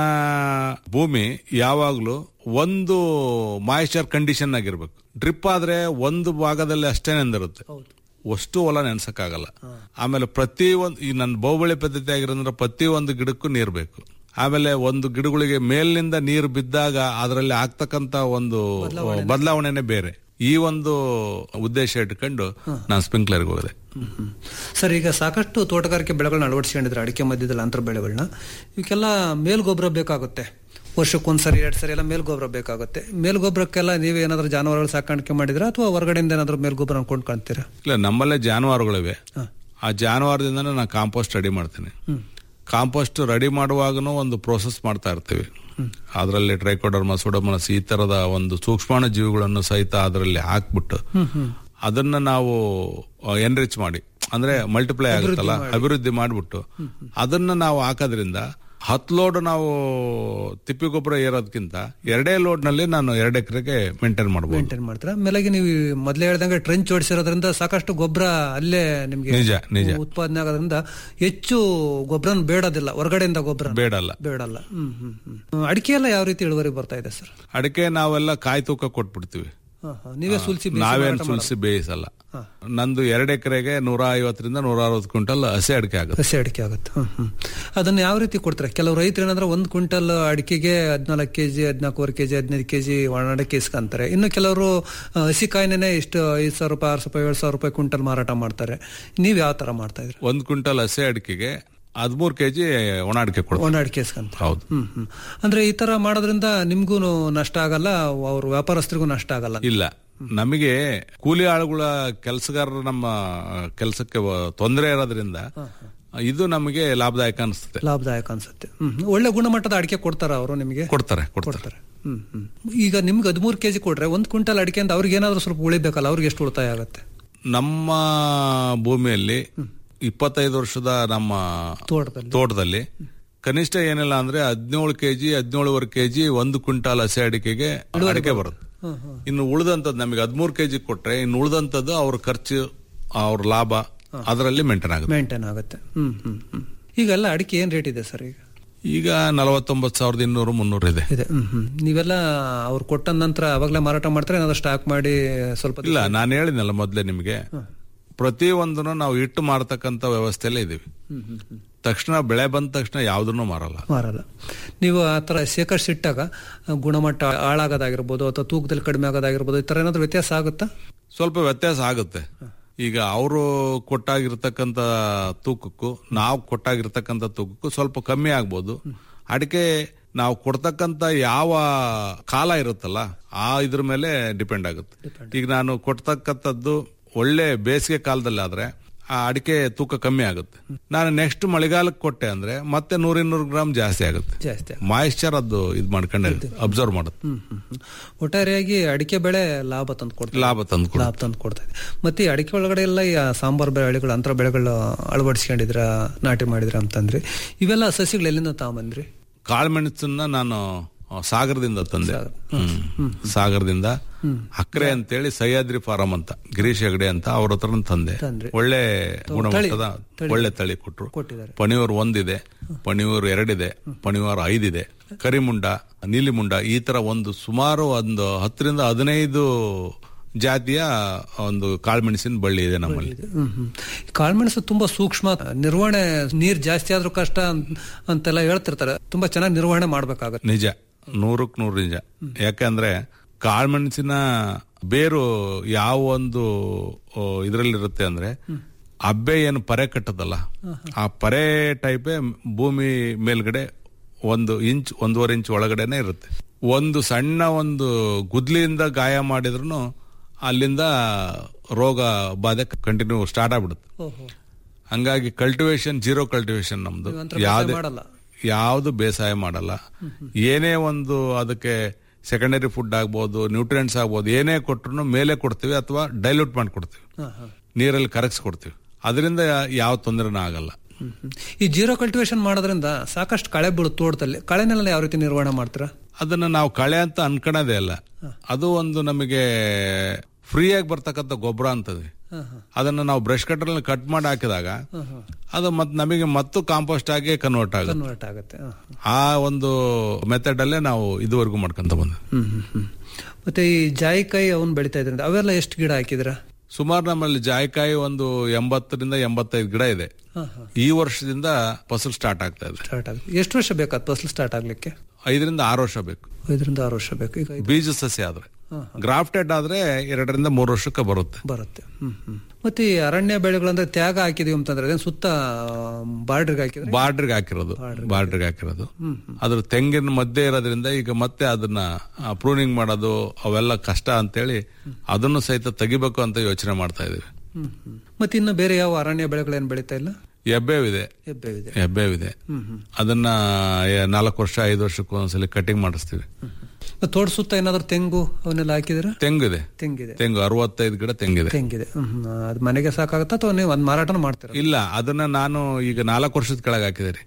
Speaker 2: ಭೂಮಿ ಯಾವಾಗ್ಲೂ ಒಂದು ಮಾಯಿಶ್ಚರ್ ಕಂಡೀಷನ್ ಆಗಿರ್ಬೇಕು ಡ್ರಿಪ್ ಆದ್ರೆ ಒಂದು ಭಾಗದಲ್ಲಿ ಅಷ್ಟೇ ನೆಂದಿರುತ್ತೆ ಅಷ್ಟು ಹೊಲ ನೆನ್ಸಕ್ಕಾಗಲ್ಲ ಆಮೇಲೆ ಪ್ರತಿ ಒಂದು ಈ ನನ್ನ ಬಹುಬಳಿ ಪದ್ಧತಿ ಆಗಿರೋದ್ರ ಪ್ರತಿ ಒಂದು ಗಿಡಕ್ಕೂ ನೀರ್ ಬೇಕು ಆಮೇಲೆ ಒಂದು ಗಿಡಗಳಿಗೆ ಮೇಲಿನಿಂದ ನೀರು ಬಿದ್ದಾಗ ಅದರಲ್ಲಿ ಆಗ್ತಕ್ಕಂತ ಒಂದು ಬದಲಾವಣೆನೆ ಬೇರೆ ಈ ಒಂದು ಉದ್ದೇಶ ಇಟ್ಕೊಂಡು ನಾನು ಸ್ಪ್ರಿಂಕ್ಲರ್ಗೆ ಹೋಗಿದೆ
Speaker 1: ಸರ್ ಈಗ ಸಾಕಷ್ಟು ತೋಟಗಾರಿಕೆ ಬೆಳೆಗಳನ್ನ ಅಳವಡಿಸ್ಕೊಂಡಿದ್ರೆ ಅಡಿಕೆ ಮಧ್ಯದಲ್ಲಿ ಅಂತರ ಬೆಳೆಗಳನ್ನ ಇವಕ್ಕೆಲ್ಲ ಮೇಲ್ಗೊಬ್ಬರ ಬೇಕಾಗುತ್ತೆ ವರ್ಷಕ್ಕೊಂದ್ಸರಿ ಎರಡ್ ಸರಿ ಎಲ್ಲ ಮೇಲ್ಗೊಬ್ಬರ ಬೇಕಾಗುತ್ತೆ ಮೇಲ್ಗೊಬ್ಬರಕ್ಕೆಲ್ಲ ನೀವೇ ಏನಾದ್ರೂ ಜಾನುವಾರುಗಳು ಸಾಕಾಣಿಕೆ ಮಾಡಿದ್ರೆ ಅಥವಾ ಹೊರಗಡೆಯಿಂದ ಏನಾದ್ರೂ ಮೇಲ್ಗೊಬ್ಬರ ಕೊಂಡ್ಕೊಂತೀರಾ
Speaker 2: ಇಲ್ಲ ನಮ್ಮಲ್ಲೇ ಜಾನುವಾರುಗಳಿವೆ ಆ ಜಾನುವಾರದಿಂದನೇ ನಾನು ಕಾಂಪೋಸ್ಟ್ ರೆಡಿ ಮಾಡ್ತೀನಿ ಕಾಂಪೋಸ್ಟ್ ರೆಡಿ ಮಾಡುವಾಗನೂ ಒಂದು ಪ್ರೋಸೆಸ್ ಮಾಡ್ತಾ ಇರ್ತೀವಿ ಅದರಲ್ಲಿ ಟ್ರೈಕೋಡರ್ಮ ಸುಡಮನಸ್ ಈ ತರದ ಒಂದು ಸೂಕ್ಷ್ಮಾಣು ಜೀವಿಗಳನ್ನು ಸಹಿತ ಅದರಲ್ಲಿ ಹಾಕ್ಬಿಟ್ಟು ಅದನ್ನ ನಾವು ಎನ್ರಿಚ್ ಮಾಡಿ ಅಂದ್ರೆ ಮಲ್ಟಿಪ್ಲೈ ಆಗುತ್ತಲ್ಲ ಅಭಿವೃದ್ಧಿ ಮಾಡಿಬಿಟ್ಟು ಅದನ್ನ ನಾವು ಹಾಕೋದ್ರಿಂದ ಹತ್ತು ಲೋಡ್ ನಾವು ತಿಪ್ಪಿ ಗೊಬ್ಬರ ಏರೋದಕ್ಕಿಂತ ಎರಡೇ ಲೋಡ್ ನಲ್ಲಿ ನಾನು ಎರಡು ಎಕರೆಗೆ ಮೇಂಟೈನ್ ಮಾಡಬಹುದು
Speaker 1: ಮೇಂಟೈನ್ ಮಾಡ್ತೀರಾ ಆಮೇಲೆ ನೀವು ಮೊದಲೇ ಹೇಳ್ದಂಗೆ ಟ್ರೆಂಚ್ ಜೋಡಿಸಿರೋದ್ರಿಂದ ಸಾಕಷ್ಟು ಗೊಬ್ಬರ ಅಲ್ಲೇ ನಿಮ್ಗೆ
Speaker 2: ನಿಜ ನಿಜ
Speaker 1: ಉತ್ಪಾದನೆ ಆಗೋದ್ರಿಂದ ಹೆಚ್ಚು ಗೊಬ್ಬರನ ಬೇಡೋದಿಲ್ಲ ಹೊರಗಡೆಯಿಂದ ಗೊಬ್ಬರ
Speaker 2: ಬೇಡಲ್ಲ
Speaker 1: ಬೇಡಲ್ಲ ಹ್ಮ್ ಹ್ಮ್ ಹ್ಮ್ ಅಡಿಕೆ ಎಲ್ಲ ಯಾವ ರೀತಿ ಇಳುವರಿ ಬರ್ತಾ ಇದೆ ಸರ್
Speaker 2: ಅಡಿಕೆ ನಾವೆಲ್ಲ ಕಾಯಿ ತೂಕ ಕೊಟ್ಬಿಡ್ತೀವಿ
Speaker 1: ಹಾ, ಹಾ. ನೀವೇ ಸುಲ್ಸಿ ಬೀಸಿ
Speaker 2: ನಾವೇನ್
Speaker 1: ಮಾರಾಟ
Speaker 2: ಸುಲ್ಸಿ ಬೇಯಿಸಲ್ಲ ನಂದು ಎರಡು ಎಕರೆಗೆ ನೂರ ಐವತ್ತರಿಂದ ನೂರ ಅರವತ್ತು ಕ್ವಿಂಟಲ್ ಹಸಿ ಅಡಿಕೆ ಆಗುತ್ತೆ
Speaker 1: ಹಸಿ ಅಡಿಕೆ ಆಗುತ್ತೆ ಹ್ಮ್ ಹ್ಮ್ ಅದನ್ನ ಯಾವ ರೀತಿ ಕೊಡ್ತಾರೆ ಕೆಲವು ರೈತರು ಏನಂದ್ರೆ ಒಂದು ಕ್ವಿಂಟಲ್ ಅಡಿಕೆಗೆ ಹದಿನಾಲ್ಕು ಕೆಜಿ ಹದಿನಾಲ್ಕೂವರೆ ಕೆಜಿ ಹದಿನೈದು ಕೆಜಿ ಒಣ ಅಡಿಕೆ ಇಸ್ಕೊಂತಾರೆ ಇನ್ನು ಕೆಲವರು ಆ, ಹಸಿ ಕಾಯಿನೇ ಇಷ್ಟು ಐದು ಸಾವಿರ ರೂಪಾಯಿ ಆರು ಸಾವಿರ ರೂಪಾಯಿ ಏಳು ಸಾವಿರ ರೂಪಾಯಿ ಕ್ವಿಂಟಲ್ ಮಾರಾಟ ಮಾಡ್ತಾರೆ ನೀವ್ ಯಾವ ತರ ಮಾಡ್ತಾ ಇದ್ರಿ
Speaker 2: ಒಂದ್ ಕ್ವಿಂಟಲ್ ಹಸಿ ಅಡಿಕೆಗೆ ಹದಿಮೂರು ಕೆಜಿ ಒಣ ಅಡಿಕೆ ಕೊಡ್ತೀವಿ
Speaker 1: ಒಣ ಅಡಿಕೆ ಇಸ್ಕೊಂತ
Speaker 2: ಹೌದು
Speaker 1: ಹ್ಮ್ ಹ್ಮ್ ಅಂದ್ರೆ ಈ ತರ ಮಾಡೋದ್ರಿಂದ ನಿಮ್ಗೂ ನಷ್ಟ ಆಗಲ್ಲ ಅವ್ರ ವ್ಯಾಪಾರಸ್ಥರಿಗೂ ನಷ್ಟ ಆಗಲ್ಲ
Speaker 2: ಇಲ್ಲ ನಮಗೆ ಕೂಲಿ ಆಳುಗಳ ಕೆಲಸಗಾರರು ನಮ್ಮ ಕೆಲಸಕ್ಕೆ ತೊಂದರೆ ಇರೋದ್ರಿಂದ ಇದು ನಮಗೆ ಲಾಭದಾಯಕ ಅನಿಸ್ತದೆ
Speaker 1: ಲಾಭದಾಯಕ ಅನ್ಸುತ್ತೆ ಹ್ಮ್ ಹ್ಮ್. ಒಳ್ಳೆ ಗುಣಮಟ್ಟದ ಅಡಿಕೆ ಕೊಡ್ತಾರ ಅವರು ನಿಮಗೆ
Speaker 2: ಕೊಡ್ತಾರೆ ಕೊಡ್ತಾರೆ
Speaker 1: ಕೊಡ್ತಾರೆ ಹ್ಮ್ ಹ್ಮ್ ಈಗ ನಿಮ್ಗೆ ಹದಿಮೂರು ಕೆಜಿ ಕೊಟ್ರೆ ಒಂದ್ ಕ್ವಿಂಟಲ್ ಅಡಿಕೆ ಅಂತ ಅವ್ರಿಗೆ ಏನಾದ್ರು ಸ್ವಲ್ಪ ಉಳಿಬೇಕಲ್ಲ ಅವ್ರಿಗೆ ಎಷ್ಟು ಉಳಿತಾಯ ಆಗುತ್ತೆ
Speaker 2: ನಮ್ಮ ಭೂಮಿಯಲ್ಲಿ ಇಪ್ಪತ್ತೈದು ವರ್ಷದ ನಮ್ಮ
Speaker 1: ತೋಟದಲ್ಲಿ
Speaker 2: ತೋಟದಲ್ಲಿ ಕನಿಷ್ಠ ಏನಿಲ್ಲ ಅಂದ್ರೆ ಹದಿನೇಳು ಕೆಜಿ ಹದಿನೇಳುವರೆ ಕೆಜಿ ಒಂದು ಕ್ವಿಂಟಾಲ್ ಹಸಿ ಅಡಿಕೆಗೆ ಅಡಿಕೆ ಬರುತ್ತೆ
Speaker 1: ಹ್ಮ್ ಹ್ಮ್
Speaker 2: ಇನ್ನು ಉಳಿದಂತದ್ದು ನಮಗೆ ಹದಿಮೂರು ಕೆಜಿ ಕೊಟ್ರೆ ಇನ್ನು ಉಳಿದಂತದ್ದು ಅವ್ರ ಖರ್ಚು ಅವ್ರ ಲಾಭ ಅದರಲ್ಲಿ ಮೇಂಟೈನ್ ಆಗುತ್ತೆ
Speaker 1: ಮೇಂಟೈನ್ ಆಗುತ್ತೆ ಹ್ಮ್ ಹ್ಮ್ ಹ್ಮ್ ಈಗೆಲ್ಲ ಅಡಿಕೆ ಏನ್ ರೇಟ್ ಇದೆ ಸರ್ ಈಗ
Speaker 2: ಈಗ ನಲವತ್ತೊಂಬತ್ತು ಸಾವಿರದ ಇನ್ನೂರು ಮುನ್ನೂರು ಇದೆ
Speaker 1: ಇದೆ ಹ್ಮ್ ಹ್ಮ್ ನೀವೆಲ್ಲ ಅವ್ರು ಕೊಟ್ಟ ನಂತರ ಅವಾಗಲೇ ಮಾರಾಟ ಮಾಡ್ತಾರೆ ಏನಾದ್ರು ಸ್ಟಾಕ್ ಮಾಡಿ ಸ್ವಲ್ಪ
Speaker 2: ಇಲ್ಲ ನಾನು ಹೇಳಿದ್ನಲ್ಲ ಮೊದಲೇ ನಿಮಗೆ ಪ್ರತಿ ಒಂದನ್ನು ನಾವು ಇಟ್ಟು ಮಾರತಕ್ಕಂತ ವ್ಯವಸ್ಥೆಯಲ್ಲೇ ಇದೀವಿ
Speaker 1: ಹ್ಮ್ ಹ್ಮ್ ಹ್ಮ್
Speaker 2: ತಕ್ಷಣ ಬೆಳೆ ಬಂದ ತಕ್ಷಣ ಯಾವುದನ್ನು ಮಾರಲ್ಲ
Speaker 1: ಮಾರಲ್ಲ ನೀವು ಆ ಥರ ಶೇಖರಿಸಿಟ್ಟಾಗ ಆ, ಗುಣಮಟ್ಟ ಹಾಳಾಗೋದಾಗಿರ್ಬೋದು ಅಥವಾ ತೂಕದಲ್ಲಿ ಕಡಿಮೆ ಆಗೋದಾಗಿರ್ಬೋದು ಈ ಥರ ಏನಾದ್ರು ವ್ಯತ್ಯಾಸ ಆಗುತ್ತಾ
Speaker 2: ಸ್ವಲ್ಪ ವ್ಯತ್ಯಾಸ ಆಗುತ್ತೆ ಈಗ ಅವರು ಕೊಟ್ಟಾಗಿರ್ತಕ್ಕಂಥ ತೂಕಕ್ಕೂ ನಾವು ಕೊಟ್ಟಾಗಿರ್ತಕ್ಕಂಥ ತೂಕಕ್ಕೂ ಸ್ವಲ್ಪ ಕಮ್ಮಿ ಆಗ್ಬೋದು ಅಡಿಕೆ ನಾವು ಕೊಡ್ತಕ್ಕಂಥ ಯಾವ ಕಾಲ ಇರುತ್ತಲ್ಲ ಆ ಇದ್ರ ಮೇಲೆ ಡಿಪೆಂಡ್ ಆಗುತ್ತೆ ಈಗ ನಾನು ಕೊಡ್ತಕ್ಕಂಥದ್ದು ಒಳ್ಳೆ ಬೇಸಿಗೆ ಕಾಲದಲ್ಲಿ ಆದ್ರೆ ಆ ಅಡಿಕೆ ತೂಕ ಕಮ್ಮಿ ಆಗುತ್ತೆ ನಾನು ನೆಕ್ಸ್ಟ್ ಮಳೆಗಾಲಕ್ಕೆ ಕೊಟ್ಟೆ ಅಂದ್ರೆ ಮತ್ತೆ ನೂರಿನ್ನೂರು ಗ್ರಾಮ್ ಜಾಸ್ತಿ ಆಗುತ್ತೆ
Speaker 1: ಜಾಸ್ತಿ
Speaker 2: ಮಾಯಿಶ್ಚರ್ ಅದು ಇದು ಮಾಡ್ಕೊಂಡೆ ಅಬ್ಸರ್ವ್ ಮಾಡುತ್ತೆ
Speaker 1: ಹ್ಮ್ ಹ್ಮ್ ಹ್ಮ್. ಒಟ್ಟಾರೆಯಾಗಿ ಅಡಿಕೆ ಬೆಳೆ ಲಾಭ ತಂದು ಕೊಡ್ತಾರೆ
Speaker 2: ಲಾಭ ತಂದು
Speaker 1: ಲಾಭ ತಂದು ಕೊಡ್ತಾ ಇದೆ ಮತ್ತೆ ಈ ಅಡಿಕೆ ಒಳಗಡೆ ಎಲ್ಲ ಈ ಸಾಂಬಾರ್ ಬೆಳೆಗಳು ಅಂತರ ಬೆಳೆಗಳು ಅಳವಡಿಸ್ಕೊಂಡಿದ್ರ ನಾಟಿ ಮಾಡಿದ್ರ ಅಂತಂದ್ರಿ ಇವೆಲ್ಲ ಸಸಿಗಳು ಎಲ್ಲಿಂದ ತಗೊಂಬಂದ್ರಿ
Speaker 2: ಕಾಳುಮೆಣಸನ್ನ ನಾನು ಆ, ಸಾಗರದಿಂದ ತಂದೆ ಹ್ಮ್. ಸಾಗರದಿಂದ ಅಕ್ರೆ ಅಂತೇಳಿ ಸಹ್ಯಾದ್ರಿ ಫಾರಂ ಅಂತ ಗಿರೀಶ್ ಹೆಗಡೆ ಅಂತ ಅವ್ರ ಹತ್ರ ತಂದೆ
Speaker 1: ತಂದ್ರಿ.
Speaker 2: ಒಳ್ಳೆ ಗುಣಮಟ್ಟದ ಒಳ್ಳೆ ತಳಿ ಕೊಟ್ರು
Speaker 1: ಕೊಟ್ಟಿದ್ದಾರೆ
Speaker 2: ಪಣಿಯೂರು ಒಂದಿದೆ ಪಣಿಯೂರು ಎರಡಿದೆ ಪಣಿಯೂರು ಐದಿದೆ ಕರಿಮುಂಡ ನೀಲಿಮುಂಡ ಈ ತರ ಒಂದು ಸುಮಾರು ಒಂದು ಹತ್ತರಿಂದ ಹದಿನೈದು ಜಾತಿಯ ಒಂದು ಕಾಳುಮೆಣಸಿನ ಬಳ್ಳಿ ಇದೆ ನಮ್ಮಲ್ಲಿ
Speaker 1: ಹ್ಮ್ ಹ್ಮ್ ಕಾಳುಮೆಣಸು ತುಂಬಾ ಸೂಕ್ಷ್ಮ ನಿರ್ವಹಣೆ ನೀರ್ ಜಾಸ್ತಿ ಆದ್ರೂ ಕಷ್ಟ ಅಂತ- ಅಂತೆಲ್ಲ ಹೇಳ್ತಿರ್ತಾರೆ ತುಂಬಾ ಚೆನ್ನಾಗಿ ನಿರ್ವಹಣೆ ಮಾಡ್ಬೇಕಾಗತ್ತೆ
Speaker 2: ನಿಜ ನೂರಕ್ಕೆ ನೂರು ನಿಜ ಯಾಕಂದ್ರೆ ಕಾಳ್ಮೆಣಸಿನ ಬೇರು ಯಾವ ಒಂದು ಇದರಲ್ಲಿರುತ್ತೆ ಅಂದ್ರೆ ಅಬ್ಬೆ ಏನು ಪರೆ ಕಟ್ಟದಲ್ಲ ಆ ಪರೆ ಟೈಪೇ ಭೂಮಿ ಮೇಲ್ಗಡೆ ಒಂದು ಇಂಚ್ ಒಂದೂವರೆ ಇಂಚ್ ಒಳಗಡೆನೆ ಇರುತ್ತೆ ಒಂದು ಸಣ್ಣ ಒಂದು ಗುದ್ಲಿಯಿಂದ ಗಾಯ ಮಾಡಿದ್ರು ಅಲ್ಲಿಂದ ರೋಗ ಬಾಧೆ ಕಂಟಿನ್ಯೂ ಸ್ಟಾರ್ಟ್ ಆಗ್ಬಿಡುತ್ತೆ
Speaker 1: ಓಹೋ
Speaker 2: ಹಂಗಾಗಿ ಕಲ್ಟಿವೇಶನ್ ಜೀರೋ ಕಲ್ಟಿವೇಶನ್ ನಮ್ದು
Speaker 1: ನೀವಂತ್ರ ಬೇಸಾಯ
Speaker 2: ಯಾವ್ದೇ
Speaker 1: ಮಾಡಲ್ಲ
Speaker 2: ಯಾವುದು ಬೇಸಾಯ ಮಾಡಲ್ಲ ಏನೇ ಒಂದು ಅದಕ್ಕೆ ಸೆಕೆಂಡರಿ ಫುಡ್ ಆಗ್ಬೋದು ನ್ಯೂಟ್ರಿಯೆಂಟ್ಸ್ ಆಗ್ಬೋದು ಏನೇ ಕೊಟ್ರು ಮೇಲೆ ಕೊಡ್ತೀವಿ ಅಥವಾ ಡೈಲ್ಯೂಟ್ ಮಾಡಿ ಕೊಡ್ತೀವಿ
Speaker 1: ಹಾ ಹಾ
Speaker 2: ನೀರಲ್ಲಿ ಕರಗಿಸ್ಕೊಡ್ತೀವಿ ಅದರಿಂದ ಯಾವ ತೊಂದರೆನೂ ಆಗಲ್ಲ
Speaker 1: ಹ್ಮ್ ಹ್ಮ್. ಈ ಜೀರೋ ಕಲ್ಟಿವೇಶನ್ ಮಾಡೋದ್ರಿಂದ ಸಾಕಷ್ಟು ಕಳೆ ಬೀಳುತ್ತೆ ತೋಟದಲ್ಲಿ ಕಳೆನೆಲ್ಲ ಯಾವ ರೀತಿ ನಿರ್ವಹಣೆ ಮಾಡ್ತೀರಾ
Speaker 2: ಅದನ್ನ ನಾವು ಕಳೆ ಅಂತ ಅನ್ಕೊಳ್ಳೋದೇ ಅಲ್ಲ ಅದು ಒಂದು ನಮಗೆ ಫ್ರೀಯಾಗಿ ಬರ್ತಕ್ಕಂಥ ಗೊಬ್ಬರ ಅಂತದೆ
Speaker 1: ಹಾ ಹಾ
Speaker 2: ಅದನ್ನ ನಾವು ಬ್ರಷ್ ಕಟ್ಟರಲ್ಲಿ ಕಟ್ ಮಾಡಿ ಹಾಕಿದಾಗ
Speaker 1: ಹಾ ಹಾ
Speaker 2: ಅದು ಮತ್ತೆ ನಮಗೆ ಮತ್ತು ಕಾಂಪೋಸ್ಟ್ ಆಗಿ ಕನ್ವರ್ಟ್ ಆಗುತ್ತೆ
Speaker 1: ಕನ್ವರ್ಟ್ ಆಗುತ್ತೆ ಹಾ, ಹಾ.
Speaker 2: ಆ ಒಂದು ಮೆಥಡ್ ಅಲ್ಲೇ ನಾವು ಇದುವರೆಗೂ ಮಾಡ್ಕೊಂತ ಬಂದ
Speaker 1: ಹ್ಮ್ ಹ್ಮ್ ಹ್ಮ್ ಮತ್ತೆ ಈ ಜಾಯಿಕಾಯಿ ಅವನ್ ಬೆಳಿತಾ ಇದ್ರಿಂದ ಅವೆಲ್ಲ ಎಷ್ಟು ಗಿಡ ಹಾಕಿದ್ರ
Speaker 2: ಸುಮಾರು ನಮ್ಮಲ್ಲಿ ಜಾಯಿಕಾಯಿ ಒಂದು ಎಂಬತ್ತರಿಂದ ಎಂಬತ್ತೈದು ಗಿಡ ಇದೆ
Speaker 1: ಹಾ ಹಾ
Speaker 2: ಈ ವರ್ಷದಿಂದ ಫಸಲು ಸ್ಟಾರ್ಟ್ ಆಗ್ತಾ ಇದೆ
Speaker 1: ಸ್ಟಾರ್ಟ್ ಆಗುತ್ತೆ ಎಷ್ಟು ವರ್ಷ ಬೇಕಾದ್ ಫಸಲು ಸ್ಟಾರ್ಟ್ ಆಗ್ಲಿಕ್ಕೆ
Speaker 2: ಐದರಿಂದ ಆರು ವರ್ಷ ಬೇಕು
Speaker 1: ಐದರಿಂದ ಆರು ವರ್ಷ ಬೇಕು ಈಗ ಇದು
Speaker 2: ಬೀಜ ಸಸ್ಯ ಆದ್ರೆ
Speaker 1: ಹಾ,
Speaker 2: ಗ್ರಾಫ್ಟೆಡ್ ಆದ್ರೆ ಎರಡರಿಂದ ಮೂರು ವರ್ಷಕ್ಕೆ ಬರುತ್ತೆ
Speaker 1: ಬರುತ್ತೆ ಹ್ಮ್ ಹ್ಮ್ ಮತ್ತೆ ಈ ಅರಣ್ಯ ಬೆಳೆಗಳಂದ್ರೆ ತ್ಯಾಗ ಹಾಕಿದೀವಿ ಅಂತಂದ್ರೆ ಅದೇನ್ ಸುತ್ತ ಬಾರ್ಡರ್ಗೆ ಹಾಕಿದ್ರೆ
Speaker 2: ಬಾರ್ಡ್ರಿಗೆ ಹಾಕಿರೋದು ಬಾರ್ಡ್ರಿಗೆ ಹಾಕಿರೋದು ಅದ್ರ ತೆಂಗಿನ ಮಧ್ಯೆ ಇರೋದ್ರಿಂದ ಈಗ ಮತ್ತೆ ಅದನ್ನ ಪ್ರೂನಿಂಗ್ ಮಾಡೋದು ಅವೆಲ್ಲ ಕಷ್ಟ ಅಂತೇಳಿ ಅದನ್ನು ಸಹಿತ ತೆಗಿಬೇಕು ಅಂತ ಯೋಚನೆ ಮಾಡ್ತಾ ಇದೀವಿ
Speaker 1: ಹ್ಮ್ ಹ್ಮ್ ಮತ್ತೆ ಇನ್ನು ಬೇರೆ ಯಾವ ಅರಣ್ಯ ಬೆಳೆಗಳೇನ್ ಬೆಳೀತಾ ಇಲ್ಲ
Speaker 2: ಎಬ್ಬೇವಿದೆ
Speaker 1: ಹೆಬ್ಬೇವಿದೆ
Speaker 2: ಹೆಬ್ಬೇವಿದೆ
Speaker 1: ಹ್ಮ್ ಹ್ಮ್
Speaker 2: ಅದನ್ನ ಎ- ನಾಲ್ಕು ವರ್ಷ ಐದು ವರ್ಷಕ್ಕೆ ಒಂದ್ಸಲಿ ಕಟಿಂಗ್ ಮಾಡಿಸ್ತೀವಿ
Speaker 1: ಮತ್ತೆ ತೋಟ ಸುತ್ತ ಏನಾದ್ರು ತೆಂಗು ಅವನ್ನೆಲ್ಲ ಹಾಕಿದ್ರ
Speaker 2: ತೆಂಗಿದೆ
Speaker 1: ತೆಂಗಿದೆ
Speaker 2: ತೆಂಗು ಅರವತ್ತೈದು ಗಿಡ ತೆಂಗಿದೆ
Speaker 1: ತೆಂಗಿದೆ ಹ್ಮ್ ಹ್ಮ್. ಅದು ಮನೆಗೆ ಸಾಕಾಗತ್ತಾ ಅಥವಾ ನೀವು ಒಂದ್ ಮಾರಾಟನ ಮಾಡ್ತೀರ
Speaker 2: ಇಲ್ಲ ಅದನ್ನ ನಾನು ಈಗ ನಾಲ್ಕು ವರ್ಷದ ಕೆಳಗೆ ಹಾಕಿದೆ ರೀ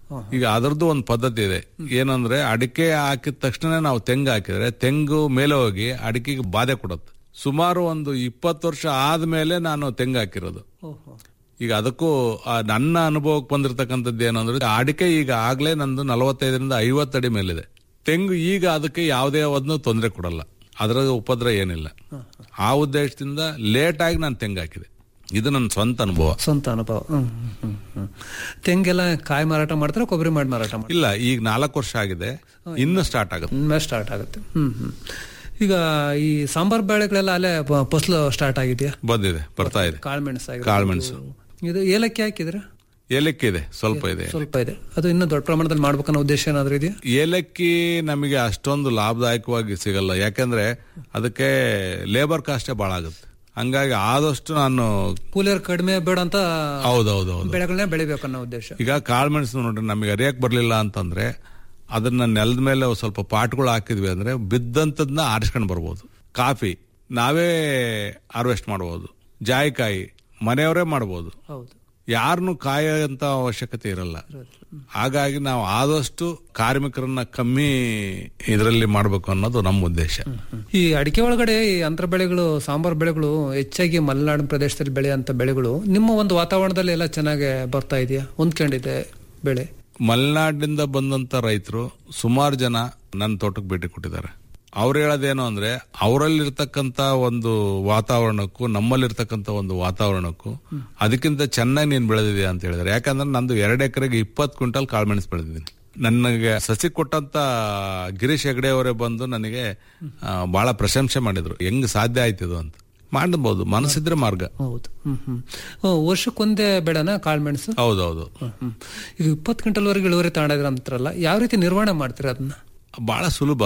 Speaker 2: ಈಗ ಅದರದ್ದು ಒಂದು ಪದ್ಧತಿ ಇದೆ ಏನಂದ್ರೆ ಅಡಿಕೆ ಹಾಕಿದ ತಕ್ಷಣ ನಾವು ತೆಂಗು ಹಾಕಿದ್ರೆ ತೆಂಗು ಮೇಲೆ ಹೋಗಿ ಅಡಿಕೆಗೆ ಬಾಧೆ ಕೊಡುತ್ತೆ ಸುಮಾರು ಒಂದು ಇಪ್ಪತ್ತು ವರ್ಷ ಆದ್ಮೇಲೆ ನಾನು ತೆಂಗು ಹಾಕಿರೋದು
Speaker 1: ಓಹೋ
Speaker 2: ಈಗ ಅದಕ್ಕೂ ಆ ನನ್ನ ಅನುಭವಕ್ಕೆ ಬಂದಿರತಕ್ಕಂಥದ್ದು ಏನಂದ್ರೆ ಅಡಿಕೆ ಈಗ ಆಗ್ಲೇ ನಂದು ನಲವತ್ತೈದರಿಂದ ಐವತ್ತು ಅಡಿ ಮೇಲಿದೆ ತೆಂಗು ಈಗ ಅದಕ್ಕೆ ಯಾವುದೇ ಒಂದು ತೊಂದರೆ ಕೊಡಲ್ಲ ಅದರ ಉಪದ್ರ ಏನಿಲ್ಲ ಆ ಉದ್ದೇಶದಿಂದ ಲೇಟ್ ಆಗಿ ನಾನು ತೆಂಗು ಹಾಕಿದೆ ಇದು ನನ್ನ ಸ್ವಂತ ಅನುಭವ
Speaker 1: ಸ್ವಂತ ಅನುಭವ ಹ್ಮ್, ಹ್ಮ್, ಹ್ಮ್. ತೆಂಗೆಲ್ಲ ಕಾಯಿ ಮಾರಾಟ ಮಾಡ್ತಾರೆ ಕೊಬ್ಬರಿ ಮಾಡಿ ಮಾರಾಟ ಮಾಡ್ತಾರೆ
Speaker 2: ಇಲ್ಲ ಈಗ ನಾಲ್ಕು ವರ್ಷ ಆಗಿದೆ ಇನ್ನು ಸ್ಟಾರ್ಟ್ ಆಗುತ್ತೆ
Speaker 1: ಇನ್ಮೇಲೆ ಸ್ಟಾರ್ಟ್ ಆಗುತ್ತೆ ಹ್ಮ್ ಹ್ಮ್ ಈಗ ಈ ಸಾಂಬಾರ್ ಬೇಳೆಗಳೆಲ್ಲ ಅಲ್ಲೇ ಪ- ಫಸಲು ಸ್ಟಾರ್ಟ್ ಆಗಿದೆಯಾ
Speaker 2: ಬಂದಿದೆ ಬರ್ತಾ ಇದೆ
Speaker 1: ಕಾಳುಮೆಣಸು ಆಗಿರ್ಬೋದು.
Speaker 2: ಕಾಳುಮೆಣಸು
Speaker 1: ಇದು ಏಲಕ್ಕಿ ಹಾಕಿದ್ರೆ
Speaker 2: ಏಲಕ್ಕಿ ಇದೆ ಸ್ವಲ್ಪ ಇದೆ
Speaker 1: ಸ್ವಲ್ಪ ಇದೆ ಅದು ಇನ್ನೂ ದೊಡ್ಡ ಪ್ರಮಾಣದಲ್ಲಿ ಮಾಡ್ಬೇಕನ್ನೋ ಉದ್ದೇಶ ಏನಾದ್ರು ಇದೆಯಾ
Speaker 2: ಏಲಕ್ಕಿ ನಮಗೆ ಅಷ್ಟೊಂದು ಲಾಭದಾಯಕವಾಗಿ ಸಿಗಲ್ಲ ಯಾಕಂದ್ರೆ ಅದಕ್ಕೆ ಲೇಬರ್ ಕಾಸ್ಟೇ ಭಾಳ ಆಗುತ್ತೆ ಹಂಗಾಗಿ ಆದಷ್ಟು ನಾನು
Speaker 1: ಕೂಲಿಯರ್ ಕಡಿಮೆ ಬೇಡ ಅಂತ
Speaker 2: ಹೌದೌದೌದು
Speaker 1: ಬೆಳೆಗಳನ್ನೇ ಬೆಳಿಬೇಕನ್ನೋ ಉದ್ದೇಶ
Speaker 2: ಈಗ ಕಾಳುಮೆಣಸು ನೋಡ್ರಿ ನಮಗೆ ಅರಿಯಕ್ ಬರ್ಲಿಲ್ಲ ಅಂತಂದ್ರೆ ಅದನ್ನ ನೆಲದ ಮೇಲೆ ಒಂದ್ ಸ್ವಲ್ಪ ಪಾಟ್ಗಳು ಹಾಕಿದ್ವಿ ಅಂದ್ರೆ ಬಿದ್ದಂತದ್ನ ಆರಿಸ್ಕೊಂಡು ಬರ್ಬೋದು ಕಾಫಿ ನಾವೇ ಹಾರ್ವೆಸ್ಟ್ ಮಾಡ್ಬೋದು ಜಾಯಿಕಾಯಿ ಮನೆಯವರೇ ಮಾಡ್ಬೋದು
Speaker 1: ಹೌದು
Speaker 2: ಯಾರನ್ನು ಕಾಯಂತ ಅವಶ್ಯಕತೆ ಇರಲ್ಲ ಹಾಗಾಗಿ ನಾವು ಆದಷ್ಟು ಕಾರ್ಮಿಕರನ್ನ ಕಮ್ಮಿ ಇದರಲ್ಲಿ ಮಾಡಬೇಕು ಅನ್ನೋದು ನಮ್ಮ ಉದ್ದೇಶ
Speaker 1: ಈ ಅಡಿಕೆ ಒಳಗಡೆ ಈ ಅಂತರ ಬೆಳೆಗಳು ಸಾಂಬಾರ್ ಬೆಳೆಗಳು ಹೆಚ್ಚಾಗಿ ಮಲೆನಾಡು ಪ್ರದೇಶದಲ್ಲಿ ಬೆಳೆಯುವಂತ ಬೆಳೆಗಳು ನಿಮ್ಮ ಒಂದು ವಾತಾವರಣದಲ್ಲಿ ಎಲ್ಲ ಚೆನ್ನಾಗಿ ಬರ್ತಾ ಇದೆಯಾ ಹೊಂದ್ಕೊಂಡಿದೆ ಬೆಳೆ
Speaker 2: ಮಲೆನಾಡಿನಿಂದ ಬಂದಂತ ರೈತರು ಸುಮಾರು ಜನ ನನ್ನ ತೋಟಕ್ಕೆ ಭೇಟಿ ಕೊಟ್ಟಿದ್ದಾರೆ ಅವ್ರು ಹೇಳೋದೇನು ಅಂದ್ರೆ ಅವರಲ್ಲಿರ್ತಕ್ಕಂತ ಒಂದು ವಾತಾವರಣಕ್ಕೂ ನಮ್ಮಲ್ಲಿರ್ತಕ್ಕಂಥ ಒಂದು ವಾತಾವರಣಕ್ಕೂ ಅದಕ್ಕಿಂತ ಚೆನ್ನಾಗಿ ನೀನು ಬೆಳೆದಿದ್ಯಾ ಅಂತ ಹೇಳಿದ್ರೆ ಯಾಕಂದ್ರೆ ನಂದು ಎರಡು ಎಕರೆಗೆ ಇಪ್ಪತ್ತು ಕ್ವಿಂಟಲ್ ಕಾಳುಮೆಣಸು ಬೆಳೆದಿದ್ದೀನಿ ನನಗೆ ಸಸಿ ಕೊಟ್ಟಂತ ಗಿರೀಶ್ ಹೆಗಡೆ ಅವರೇ ಬಂದು ನನಗೆ ಆ, ಬಹಳ ಪ್ರಶಂಸೆ ಮಾಡಿದ್ರು ಹೆಂಗ್ ಸಾಧ್ಯ ಆಯ್ತಿದು ಅಂತ ಮಾಡಬಹುದು ಮನಸ್ಸಿದ್ರೆ ಮಾರ್ಗ
Speaker 1: ಹೌದು ಹ್ಮ್ ಹ್ಮ್ ಓ, ವರ್ಷಕ್ಕೊಂದೇ ಬೆಳೆನ ಕಾಳುಮೆಣಸು
Speaker 2: ಹೌದೌದು
Speaker 1: ಹ್ಮ್ ಹ್ಮ್ ಈಗ ಇಪ್ಪತ್ತು ಕ್ವಿಂಟಲ್ವರೆಗೆ ಇಳುವರಿ ತಗೊಂಡಿದ್ರ ಅಂತಾರಲ್ಲ ಯಾವ ರೀತಿ ನಿರ್ವಹಣೆ ಮಾಡ್ತೀರಾ ಅದನ್ನ
Speaker 2: ಬಹಳ ಸುಲಭ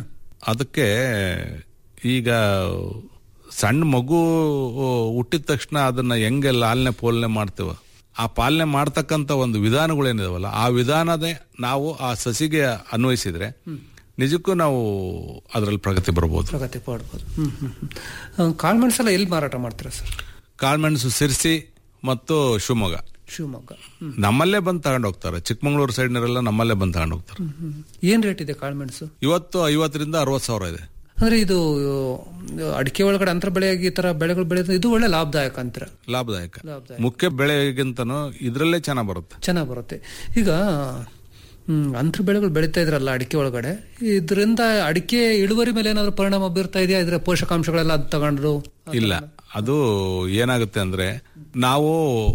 Speaker 2: ಅದಕ್ಕೆ ಈಗ ಸಣ್ಣ ಮಗು ಹುಟ್ಟಿದ ತಕ್ಷಣ ಅದನ್ನ ಹೆಂಗೆ ಲಾಲನೆ ಪೋಲನೆ ಮಾಡ್ತೇವ ಆ ಪಾಲನೆ ಮಾಡ್ತಕ್ಕಂಥ ಒಂದು ವಿಧಾನಗಳೇನಿದಾವಲ್ಲ ಆ ವಿಧಾನದೇ ನಾವು ಆ ಸಸಿಗೆ ಅನ್ವಯಿಸಿದ್ರೆ ನಿಜಕ್ಕೂ ನಾವು ಅದರಲ್ಲಿ ಪ್ರಗತಿ ಬರ್ಬೋದು
Speaker 1: ಪ್ರಗತಿ ಪಡ್ಬೋದು ಹ್ಮ್ ಹ್ಮ್ ಹ್ಮ್ ಕಾಳುಮೆಣಸೆಲ್ಲ ಎಲ್ಲಿ ಮಾರಾಟ ಮಾಡ್ತೀರಾ ಸರ್
Speaker 2: ಕಾಳುಮೆಣಸು ಸಿರ್ಸಿ ಮತ್ತು ಶಿವಮೊಗ್ಗ
Speaker 1: ಶಿವಮೊಗ್ಗ ಹ್ಮ್
Speaker 2: ನಮ್ಮಲ್ಲೇ ಬಂದು ತಗೊಂಡು ಹೋಗ್ತಾರೆ ಚಿಕ್ಕಮಂಗ್ಳೂರು ಸೈಡ್ನವರೆಲ್ಲ ನಮ್ಮಲ್ಲೇ ಬಂದು ತಗೊಂಡು ಹೋಗ್ತಾರೆ
Speaker 1: ಹ್ಮ್. ಏನ್ ರೇಟ್ ಇದೆ ಕಾಳುಮೆಣಸು
Speaker 2: ಇವತ್ತು ಐವತ್ತರಿಂದ ಅರವತ್ತು ಸಾವಿರ ಇದೆ
Speaker 1: ಅಂದ್ರೆ ಇದು ಆ, ಅಡಿಕೆ ಒಳಗಡೆ ಅಂತರ ಬೆಳೆಯಾಗಿ ಈ ತರ ಬೆಳೆಗಳು ಬೆಳೆಯೋದು ಇದು ಒಳ್ಳೆ ಲಾಭದಾಯಕ ಅಂತೀರ
Speaker 2: ಲಾಭದಾಯಕ
Speaker 1: ಲಾಭದಾಯಕ
Speaker 2: ಮುಖ್ಯ ಬೆಳೆಗಿಂತನೂ ಇದರಲ್ಲೇ ಚೆನ್ನಾಗಿ ಬರುತ್ತೆ
Speaker 1: ಚೆನ್ನಾಗಿ ಬರುತ್ತೆ ಈಗ ಹ್ಮ್ ಅಂತರ ಬೆಳೆಗಳು ಬೆಳೀತಾ ಇದ್ರಲ್ಲ ಅಡಿಕೆ ಒಳಗಡೆ ಇದರಿಂದ ಅಡಿಕೆ ಇಳುವರಿ ಮೇಲೆ ಏನಾದ್ರು ಪರಿಣಾಮ ಬೀರ್ತಾ ಇದೆಯಾ ಇದ್ರ ಪೋಷಕಾಂಶಗಳೆಲ್ಲ ಅದು ತಗೊಂಡ್ರು
Speaker 2: ಇಲ್ಲ ಅದು ಏನಾಗುತ್ತೆ ಅಂದ್ರೆ ನಾವು